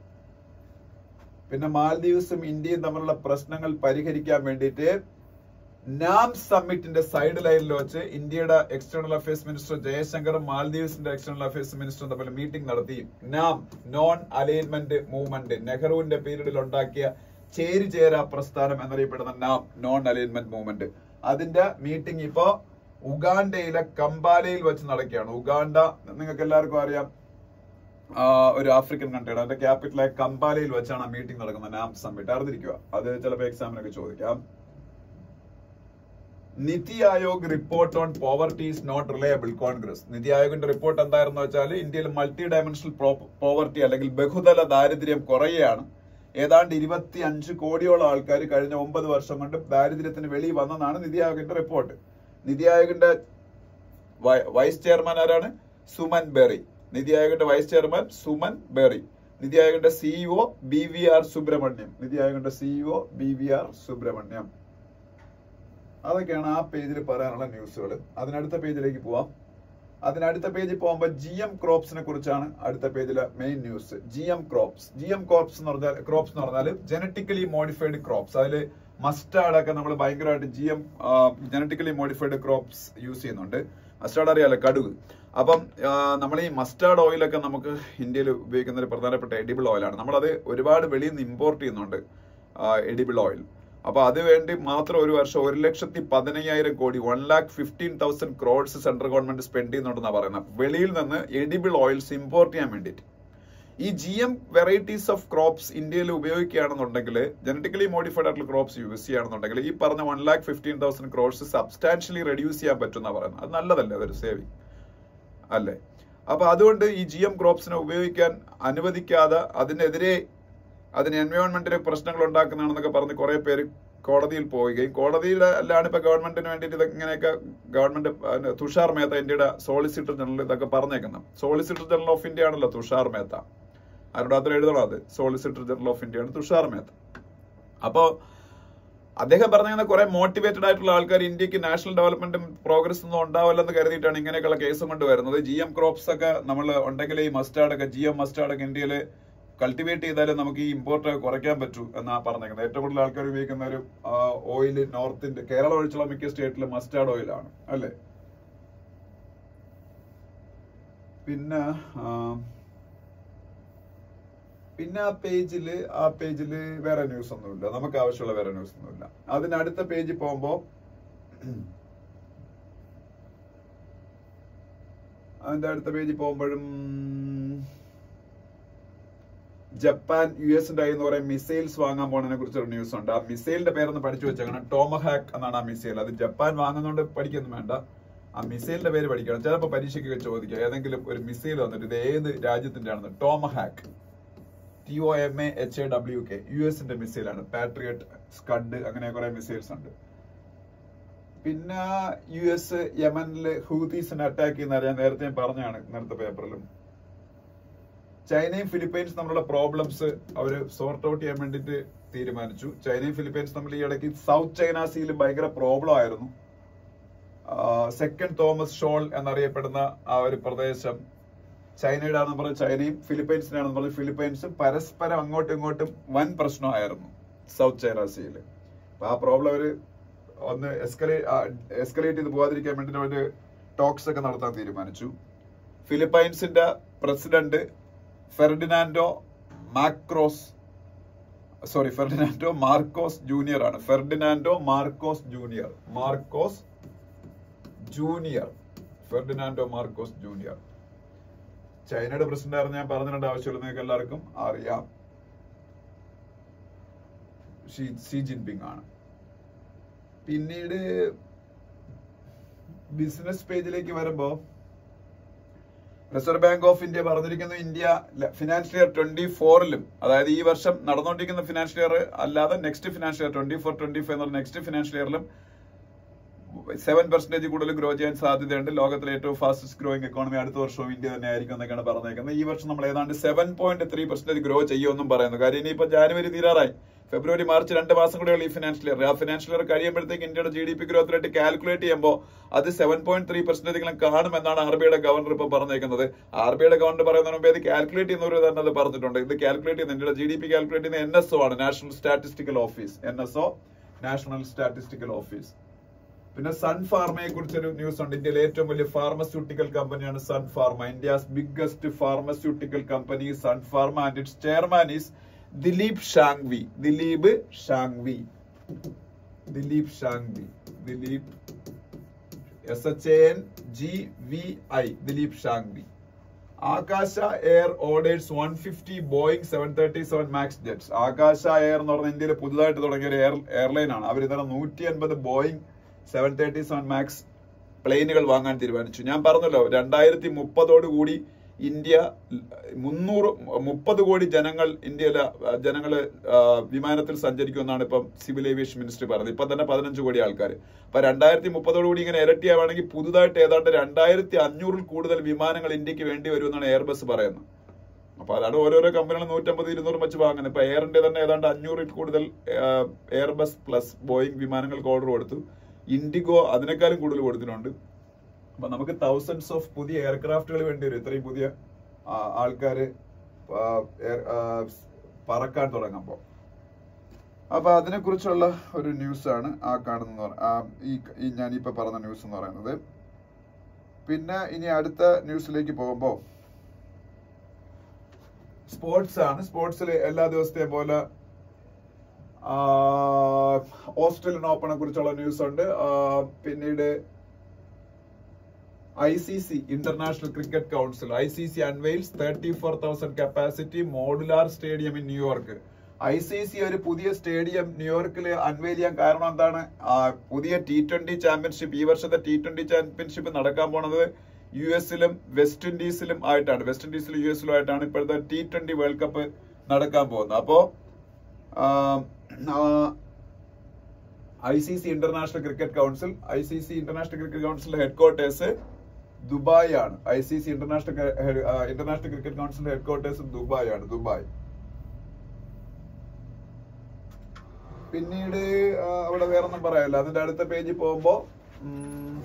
പിന്നെ മാൽദീവ്സും ഇന്ത്യയും തമ്മിലുള്ള പ്രശ്നങ്ങൾ പരിഹരിക്കാൻ വേണ്ടിയിട്ട് നാം സമ്മിറ്റിന്റെ സൈഡ് ലൈനിൽ വെച്ച് ഇന്ത്യയുടെ എക്സ്റ്റേണൽ അഫയേഴ്സ് മിനിസ്റ്റർ ജയശങ്കറും മാൽദീവ്സിന്റെ എക്സ്റ്റേണൽ അഫയേഴ്സ് മിനിസ്റ്ററും തമ്മിൽ മീറ്റിംഗ് നടത്തി നാം നോൺ അലൈൻമെന്റ് മൂവ്മെന്റ് നെഹ്റുവിന്റെ പീരീഡിൽ ഉണ്ടാക്കിയ ചേരിചേര പ്രസ്ഥാനം എന്നറിയപ്പെടുന്ന നാം നോൺ അലൈൻമെന്റ് മൂവ്മെന്റ് അതിന്റെ മീറ്റിംഗ് ഇപ്പോ ഉഗാണ്ടയിലെ കമ്പാലയിൽ വെച്ച് നടക്കുകയാണ് ഉഗാണ്ട നിങ്ങൾക്ക് എല്ലാവർക്കും അറിയാം ആ, ഒരു ആഫ്രിക്കൻ കൺട്രിയാണ് അതിന്റെ ക്യാപിറ്റലായ കമ്പാലയിൽ വെച്ചാണ് ആ മീറ്റിംഗ് നടക്കുന്നത് നാം സമ്മിറ്റ് അറിഞ്ഞിരിക്കുക അത് ചിലപ്പോൾ എക്സാമിനൊക്കെ ചോദിക്കാം NITI Aayog report on poverty is not reliable Congress NITI ആയോഗിന്റെ റിപ്പോർട്ട് എന്തായിരുന്നു വെച്ചാൽ ഇന്ത്യയിൽ മൾട്ടി ഡയമെൻഷണൽ പോവർട്ടി അല്ലെങ്കിൽ ബഹുതല ദാരിദ്ര്യം കുറയുകയാണ് ഏതാണ്ട് ഇരുപത്തി അഞ്ച് കോടിയോളം ആൾക്കാർ കഴിഞ്ഞ ഒമ്പത് വർഷം കൊണ്ട് ദാരിദ്ര്യത്തിന് വെളിയിൽ വന്നെന്നാണ് നിതി ആയോഗിന്റെ റിപ്പോർട്ട് നിതി ആയോഗിന്റെ വൈ- വൈസ് ചെയർമാൻ ആരാണ് സുമൻ ബെറി നിതി ആയോഗിന്റെ വൈസ് ചെയർമാൻ സുമൻ ബെറി നിതി ആയോഗിന്റെ CEO B V R Subrahmanyam NITI ആയോഗിന്റെ CEO B V R Subrahmanyam അതൊക്കെയാണ് ആ പേജിൽ പറയാനുള്ള ന്യൂസുകൾ അതിനടുത്ത പേജിലേക്ക് പോവാം അതിനടുത്ത പേജിൽ പോകുമ്പോൾ ജി എം ക്രോപ്സിനെ കുറിച്ചാണ് അടുത്ത പേജിലെ main news G M crops G M crops എന്ന് പറഞ്ഞാൽ ക്രോപ്സ് എന്ന് പറഞ്ഞാൽ ജനറ്റിക്കലി മോഡിഫൈഡ് ക്രോപ്സ് അതിൽ മസ്റ്റാർഡ് ഒക്കെ നമ്മൾ ഭയങ്കരമായിട്ട് G M genetically modified crops use ചെയ്യുന്നുണ്ട് മസ്റ്റാർഡ് അറിയാലോ കടുക് അപ്പം നമ്മൾ ഈ മസ്റ്റാർഡ് ഓയിലൊക്കെ നമുക്ക് ഇന്ത്യയിൽ ഉപയോഗിക്കുന്ന ഒരു പ്രധാനപ്പെട്ട എഡിബിൾ ഓയിലാണ് നമ്മളത് ഒരുപാട് വെളിയിൽ നിന്ന് ഇമ്പോർട്ട് ചെയ്യുന്നുണ്ട് എഡിബിൾ ഓയിൽ അപ്പൊ അത് വേണ്ടി മാത്രം ഒരു വർഷം ഒരു ലക്ഷത്തി പതിനയ്യായിരം കോടി one lakh fifteen thousand crores central government spend ചെയ്യുന്നുണ്ടെന്നാണ് പറയുന്നത് വെളിയിൽ നിന്ന് എഡിബിൾ ഓയിൽസ് ഇമ്പോർട്ട് ചെയ്യാൻ വേണ്ടിയിട്ട് ഈ G M varieties of crops ഇന്ത്യയിൽ ഉപയോഗിക്കുകയാണെന്നുണ്ടെങ്കിൽ ജനറ്റിക്കലി മോഡിഫൈഡ് ആയിട്ടുള്ള ക്രോപ്സ് യൂസ് ചെയ്യുകയാണെന്നുണ്ടെങ്കിൽ ഈ പറഞ്ഞ one lakh fifteen thousand crores substantially reduce ചെയ്യാൻ പറ്റുന്ന പറയുന്നത് അത് നല്ലതല്ലേ അതൊരു സേവിങ് അല്ലേ അപ്പൊ അതുകൊണ്ട് ഈ ജി എം ക്രോപ്സിനെ ഉപയോഗിക്കാൻ അനുവദിക്കാതെ അതിനെതിരെ അതിന് എൻവയോൺമെന്റിന് പ്രശ്നങ്ങൾ ഉണ്ടാക്കുന്നതാണെന്നൊക്കെ പറഞ്ഞ് കുറെ പേര് കോടതിയിൽ പോവുകയും കോടതിയിലാണ് ഇപ്പൊ ഗവൺമെന്റിന് വേണ്ടിയിട്ട് ഇത് ഇങ്ങനെയൊക്കെ ഗവൺമെന്റ് അതിന് തുഷാർ മേത്ത ഇന്ത്യയുടെ സോളിസിറ്റർ ജനറൽ ഇതൊക്കെ പറഞ്ഞേക്കുന്നത് സോളിസിറ്റർ ജനറൽ ഓഫ് ഇന്ത്യ ആണല്ലോ തുഷാർ മേത്ത ആരുടെ അത്ര എഴുതണം അത് സോളിസിറ്റർ ജനറൽ ഓഫ് ഇന്ത്യയാണ് തുഷാർ മേത്ത അപ്പോ അദ്ദേഹം പറഞ്ഞ കുറെ മോട്ടിവേറ്റഡ് ആയിട്ടുള്ള ആൾക്കാർ ഇന്ത്യക്ക് നാഷണൽ ഡെവലപ്മെന്റും പ്രോഗ്രസ് ഒന്നും ഉണ്ടാവില്ലെന്ന് കരുതിയിട്ടാണ് ഇങ്ങനെയൊക്കെയുള്ള കേസും കൊണ്ട് വരുന്നത് ജി എം ക്രോപ്സ് ഒക്കെ നമ്മൾ ഉണ്ടെങ്കിൽ ഈ മസ്റ്റാർഡ് ഒക്കെ ജി എം മസ്റ്റാർഡ് ഒക്കെ ഇന്ത്യയിൽ കൾട്ടിവേറ്റ് ചെയ്താലേ നമുക്ക് ഈ ഇമ്പോർട്ട് കുറയ്ക്കാൻ പറ്റൂ എന്നാ പറഞ്ഞേക്കുന്നത് ഏറ്റവും കൂടുതൽ ആൾക്കാർ ഉപയോഗിക്കുന്ന ഒരു ഓയിൽ നോർത്ത് ഇന്ത്യ കേരളം ഒഴിച്ചുള്ള മിക്ക സ്റ്റേറ്റിലും മസ്റ്റാർഡ് ഓയിലാണ് അല്ലേ പിന്നെ ആ, പിന്നെ ആ പേജില് ആ പേജില് വേറെ ന്യൂസ് ഒന്നുമില്ല നമുക്ക് ആവശ്യമുള്ള വേറെ ന്യൂസ് ഒന്നുമില്ല അതിന് അടുത്ത പേജിൽ പോകുമ്പോ അതിന്റെ അടുത്ത പേജിൽ പോകുമ്പോഴും ജപ്പാൻ യു എസിന്റെ കയ്യിൽ നിന്ന് കുറെ മിസൈൽസ് വാങ്ങാൻ പോണതിനെ കുറിച്ചൊരു ന്യൂസ് ഉണ്ട് ആ മിസൈലിന്റെ പേരൊന്ന് പഠിച്ചു വെച്ചേക്കണം ടോമഹാക്ക് എന്നാണ് ആ മിസൈൽ അത് ജപ്പാൻ വാങ്ങുന്നതുകൊണ്ട് പഠിക്കൊന്നും വേണ്ട ആ മിസൈലിന്റെ പേര് പഠിക്കണം ചിലപ്പോൾ പരീക്ഷയ്ക്ക് ചോദിക്കുക ഏതെങ്കിലും ഒരു മിസൈൽ വന്നിട്ട് ഇത് ഏത് രാജ്യത്തിന്റെ ആണെന്ന് Tomahawk T O M A H A W K U എസിന്റെ മിസൈലാണ് പാട്രിയറ്റ് സ്കഡ് അങ്ങനെ കുറെ മിസൈൽസ് ഉണ്ട് പിന്നെ യു എസ് യമനിൽ ഹൂതീസിനെ അറ്റാക്ക് ചെയ്യുന്ന ഞാൻ നേരത്തെ പറഞ്ഞാണ് ഇന്നലത്തെ പേപ്പറിലും ചൈനയും ഫിലിപ്പൈൻസ് തമ്മിലുള്ള പ്രോബ്ലംസ് അവര് സോർട്ട് ഔട്ട് ചെയ്യാൻ വേണ്ടിയിട്ട് തീരുമാനിച്ചു ചൈനയും ഫിലിപ്പൈൻസ് തമ്മിൽ ഈ ഇടയ്ക്ക് സൗത്ത് ചൈന സീയിൽ ഭയങ്കര പ്രോബ്ലം ആയിരുന്നു സെക്കൻഡ് തോമസ് ഷോൾ എന്നറിയപ്പെടുന്ന ആ ഒരു പ്രദേശം ചൈനയുടെ ആണെന്ന് പറഞ്ഞ ചൈനയും ഫിലിപ്പൈൻസിന്റെ ആണെന്ന് പറഞ്ഞ ഫിലിപ്പൈൻസും പരസ്പരം അങ്ങോട്ടും ഇങ്ങോട്ടും വൻ പ്രശ്നമായിരുന്നു സൗത്ത് ചൈന സീയിൽ അപ്പൊ ആ പ്രോബ്ലം അവര് ഒന്ന് എസ്കലേ എസ്കലേറ്റ് ചെയ്ത് പോകാതിരിക്കാൻ വേണ്ടി അവര് ടോക്സ് ഒക്കെ നടത്താൻ തീരുമാനിച്ചു ഫിലിപ്പൈൻസിന്റെ president Ferdinando Macros sorry Ferdinando Marcos junior ആണ് Ferdinando Marcos junior Marcos junior Ferdinando Marcos junior ചൈനയുടെ പ്രസിഡന്റ് ആയിരുന്നു ഞാൻ പറഞ്ഞിട്ടുണ്ട് ആവശ്യമില്ല നിങ്ങൾക്ക് എല്ലാവർക്കും അറിയാം ഷീ സി ജിൻപിങ് ആണ് പിന്നീട് ബിസിനസ് പേജിലേക്ക് വരുമ്പോ റിസർവ് ബാങ്ക് ഓഫ് ഇന്ത്യ പറഞ്ഞിരിക്കുന്നു ഇന്ത്യ ഫിനാൻഷ്യൽ ഇയർ ട്വന്റി ഫോറിലും അതായത് ഈ വർഷം നടന്നുകൊണ്ടിരിക്കുന്ന ഫിനാൻഷ്യൽ ഇയർ അല്ലാതെ next financial year twenty four twenty five എന്നുള്ള നെക്സ്റ്റ് ഫിനാൻഷ്യൽ ഇയറിലും സെവൻ പെർസെന്റേജ് കൂടുതൽ ഗ്രോ ചെയ്യാൻ സാധ്യതയുണ്ട് ലോകത്തിലെ ഏറ്റവും ഫാസ്റ്റസ്റ്റ് ഗ്രോയിങ് എക്കോണമി അടുത്ത വർഷവും ഇന്ത്യ തന്നെ ആയിരിക്കും എന്നൊക്കെയാണ് പറഞ്ഞേക്കുന്നത് ഈ വർഷം നമ്മൾ ഏതാണ്ട് seven point three percentage grow ചെയ്യുമെന്നും പറയുന്നു കാര്യം ഇനിയിപ്പോ ജാനുവരി തീരാറായി ഫെബ്രുവരി മാർച്ച് രണ്ട് മാസം കൂടെയുള്ള ഈ ഫിനാൻഷ്യൽ ഇയർ ആ ഫിനാൻഷ്യൽ ഇയർ കഴിയുമ്പോഴത്തേക്ക് ഇന്ത്യയുടെ G D P growth rate calculate ചെയ്യുമ്പോൾ അത് സെവൻ പോയിന്റ് ത്രീ പെർസെന്റേജ് കാണുമെന്നാണ് ആർ ബിയുടെ ഗവർണർ ഇപ്പൊ പറഞ്ഞേക്കുന്നത് ആർ ബിയുടെ ഗവർണർ പറയുന്നതിന് മുമ്പേ ഇത് കാൽക്കുലേറ്റ് ചെയ്യുന്നവർ തന്നെ അത് പറഞ്ഞിട്ടുണ്ട് ഇത് കാൽക്കുലേറ്റ് ചെയ്യുന്ന ഇന്ത്യയുടെ ജി ഡി പി കാൽക്കുലേറ്റ് ചെയ്യുന്ന എൻ എസ് ഒ ആണ് national statistical office N S O national statistical office പിന്നെ സൺ ഫാർമയെ കുറിച്ചൊരു ന്യൂസ് ഉണ്ട് ഇന്ത്യയിലെ ഏറ്റവും വലിയ ഫാർമസ്യൂട്ടിക്കൽ കമ്പനിയാണ് Sun Pharma India's biggest pharmaceutical company Sun Pharma and its chairman is Dilip Shanghvi Dilip Shanghvi Dilip Shanghvi Dilip S H N G V I Dilip Shanghvi Akasa Air orders one fifty Boeing seven thirty seven max jets Akasa Air എന്ന് പറഞ്ഞ ഇന്ത്യയിൽ പുതുതായിട്ട് തുടങ്ങിയ ഒരു എയർ എയർലൈൻ ആണ് അവർ ഇന്നലെ നൂറ്റി അൻപത് Boeing seven thirty seven max പ്ലെയിനുകൾ വാങ്ങാൻ തീരുമാനിച്ചു ഞാൻ പറഞ്ഞല്ലോ രണ്ടായിരത്തി മുപ്പതോട് കൂടി ഇന്ത്യ മുന്നൂറ് മുപ്പത് കോടി ജനങ്ങൾ ഇന്ത്യയിലെ ജനങ്ങള് വിമാനത്തിൽ സഞ്ചരിക്കുമെന്നാണ് ഇപ്പം സിവിൽ ഏവിയേഷൻ മിനിസ്ട്രി പറഞ്ഞത് ഇപ്പൊ തന്നെ പതിനഞ്ച് കോടി ആൾക്കാർ അപ്പൊ രണ്ടായിരത്തി മുപ്പതോട് കൂടി ഇങ്ങനെ ഇരട്ടിയാവാണെങ്കിൽ പുതുതായിട്ട് ഏതാണ്ട് രണ്ടായിരത്തി അഞ്ഞൂറിൽ കൂടുതൽ വിമാനങ്ങൾ ഇന്ത്യക്ക് വേണ്ടി വരുമെന്നാണ് എയർബസ് പറയുന്നത് അപ്പൊ അതാണ് ഓരോരോ കമ്പനികളും നൂറ്റമ്പത് ഇരുന്നൂറ് വെച്ച് വാങ്ങുന്നത് ഇപ്പൊ എയറിന്റെ തന്നെ ഏതാണ്ട് അഞ്ഞൂറിൽ കൂടുതൽ എയർബസ് പ്ലസ് ബോയിങ് വിമാനങ്ങൾക്ക് ഓർഡർ കൊടുത്തു ഇൻഡിഗോ അതിനേക്കാളും കൂടുതൽ കൊടുത്തിട്ടുണ്ട് അപ്പൊ നമുക്ക് തൗസൻഡ്സ് ഓഫ് പുതിയ എയർക്രാഫ്റ്റുകൾ വേണ്ടി വരും ഇത്രയും പുതിയ ആൾക്കാര് പറക്കാൻ തുടങ്ങുമ്പോ അപ്പൊ അതിനെ കുറിച്ചുള്ള ഒരു ന്യൂസ് ആണ് ആ കാണുന്ന ആ ഈ ഈ ഞാനിപ്പോ പറഞ്ഞ ന്യൂസ് എന്ന് പറയുന്നത് പിന്നെ ഇനി അടുത്ത ന്യൂസിലേക്ക് പോകുമ്പോൾ സ്പോർട്സ് ആണ് സ്പോർട്സിൽ എല്ലാ ദിവസത്തെയും പോലെ ആ, ഓസ്ട്രേലിയൻ ഓപ്പണെ കുറിച്ചുള്ള ന്യൂസ് ഉണ്ട് ആ, പിന്നീട് I C C international cricket council I C C unveils thirty four thousand capacity modular stadium in New York I C C ഒരു പുതിയ സ്റ്റേഡിയം ന്യൂയോർക്കിൽ അൺവെയിൽ ചെയ്യാൻ കാരണം എന്താണ് ആ, പുതിയ ടി ട്വന്റി ചാമ്പ്യൻഷിപ്പ് ഈ വർഷത്തെ ടി ട്വന്റി ചാമ്പ്യൻഷിപ്പ് നടക്കാൻ പോണത് യു എസിലും വെസ്റ്റ് ഇൻഡീസിലും ആയിട്ടാണ് വെസ്റ്റ് ഇൻഡീസിലും യു എസിലും ആയിട്ടാണ് ഇപ്പോഴത്തെ ടി ട്വന്റി വേൾഡ് കപ്പ് നടക്കാൻ പോകുന്നത് അപ്പോ I C C international cricket council I C C international cricket council headquarters Dubai ആണ് I C C international international cricket council headquarters Dubai ആണ് ദുബായ് പിന്നീട് ആ, അവിടെ വേറൊന്നും പറയാനില്ല അതിന്റെ അടുത്ത പേജിൽ പോകുമ്പോ ഉം,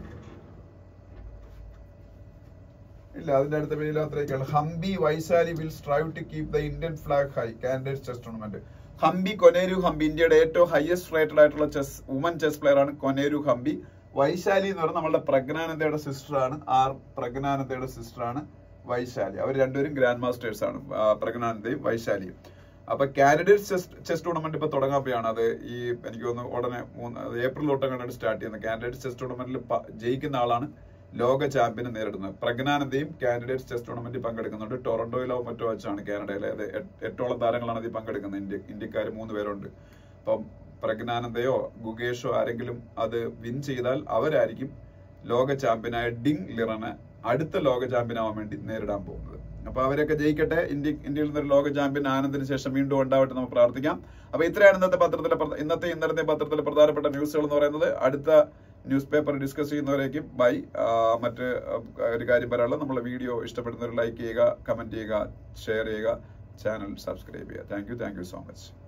ഇല്ല അതിന്റെ അടുത്ത പേജിൽ അത്രയൊക്കെയാണ് Humpy Vaishali will strive to keep the Indian flag high candidate chess tournament Humpy Koneru Humpy ഇന്ത്യയുടെ ഏറ്റവും ഹയസ്റ്റ് റേറ്റഡ് ആയിട്ടുള്ള ചെസ് വുമൻ ചെസ് പ്ലെയർ ആണ് കൊനേരു ഹംബി വൈശാലി എന്ന് പറയുന്നത് നമ്മുടെ പ്രജ്ഞാനന്ദയുടെ സിസ്റ്റർ ആണ് ആർ പ്രജ്ഞാനന്ദയുടെ സിസ്റ്റർ ആണ് വൈശാലി അവർ രണ്ടുപേരും ഗ്രാൻഡ് മാസ്റ്റേഴ്സ് ആണ് ആ, പ്രജ്ഞാനന്ദയും വൈശാലിയും അപ്പൊ കാൻഡിഡേറ്റ് ചെസ് ചെസ് ടൂർണമെന്റ് ഇപ്പൊ തുടങ്ങാൻ പോയാണ് അത് ഈ എനിക്ക് തോന്നുന്നു ഉടനെ മൂന്ന് അത് ഏപ്രിൽ തൊട്ട് കണ്ടാണ് സ്റ്റാർട്ട് ചെയ്യുന്നത് കാൻഡിഡേറ്റ് ചെസ് ടൂർണമെന്റിൽ ജയിക്കുന്ന ആളാണ് ലോക ചാമ്പ്യനെ നേരിടുന്നത് പ്രജ്ഞാനന്ദയും കാൻഡിഡേറ്റ് ചെസ് ടൂർണമെന്റിൽ പങ്കെടുക്കുന്നുണ്ട് ടൊറന്റോയിലോ മറ്റോ വെച്ചാണ് കാനഡയിലെ അത് എട്ട്- എട്ടോളം താരങ്ങളാണ് ഇതിൽ പങ്കെടുക്കുന്നത് ഇന്ത്യ ഇന്ത്യക്കാർ മൂന്ന് പേരുണ്ട് അപ്പം പ്രജ്ഞാനന്ദയോ ഗുഗേഷോ ആരെങ്കിലും അത് വിൻ ചെയ്താൽ അവരായിരിക്കും ലോക ചാമ്പ്യനായ ഡിങ് ലിറനെ അടുത്ത ലോക ചാമ്പ്യനാവാൻ വേണ്ടി നേരിടാൻ പോകുന്നത് അപ്പൊ അവരൊക്കെ ജയിക്കട്ടെ ഇന്ത്യ ഇന്ത്യയിൽ നിന്നൊരു ലോക ചാമ്പ്യൻ ആനന്ദിന് ശേഷം വീണ്ടും ഉണ്ടാവട്ടെ നമുക്ക് പ്രാർത്ഥിക്കാം അപ്പൊ ഇത്രയാണ് ഇന്നത്തെ പത്രത്തിലെ പ്രധ- ഇന്നത്തെ ഇന്നലത്തെ പത്രത്തിലെ പ്രധാനപ്പെട്ട ന്യൂസുകൾ എന്ന് പറയുന്നത് അടുത്ത ന്യൂസ് പേപ്പർ ഡിസ്കസ് ചെയ്യുന്നവരേക്കും ബൈ മറ്റ് ആ, ഒരു കാര്യം പറയാനുള്ളത് നമ്മളെ വീഡിയോ ഇഷ്ടപ്പെടുന്നവർ ലൈക്ക് ചെയ്യുക കമന്റ് ചെയ്യുക ഷെയർ ചെയ്യുക ചാനൽ സബ്സ്ക്രൈബ് ചെയ്യുക thank you thank you so much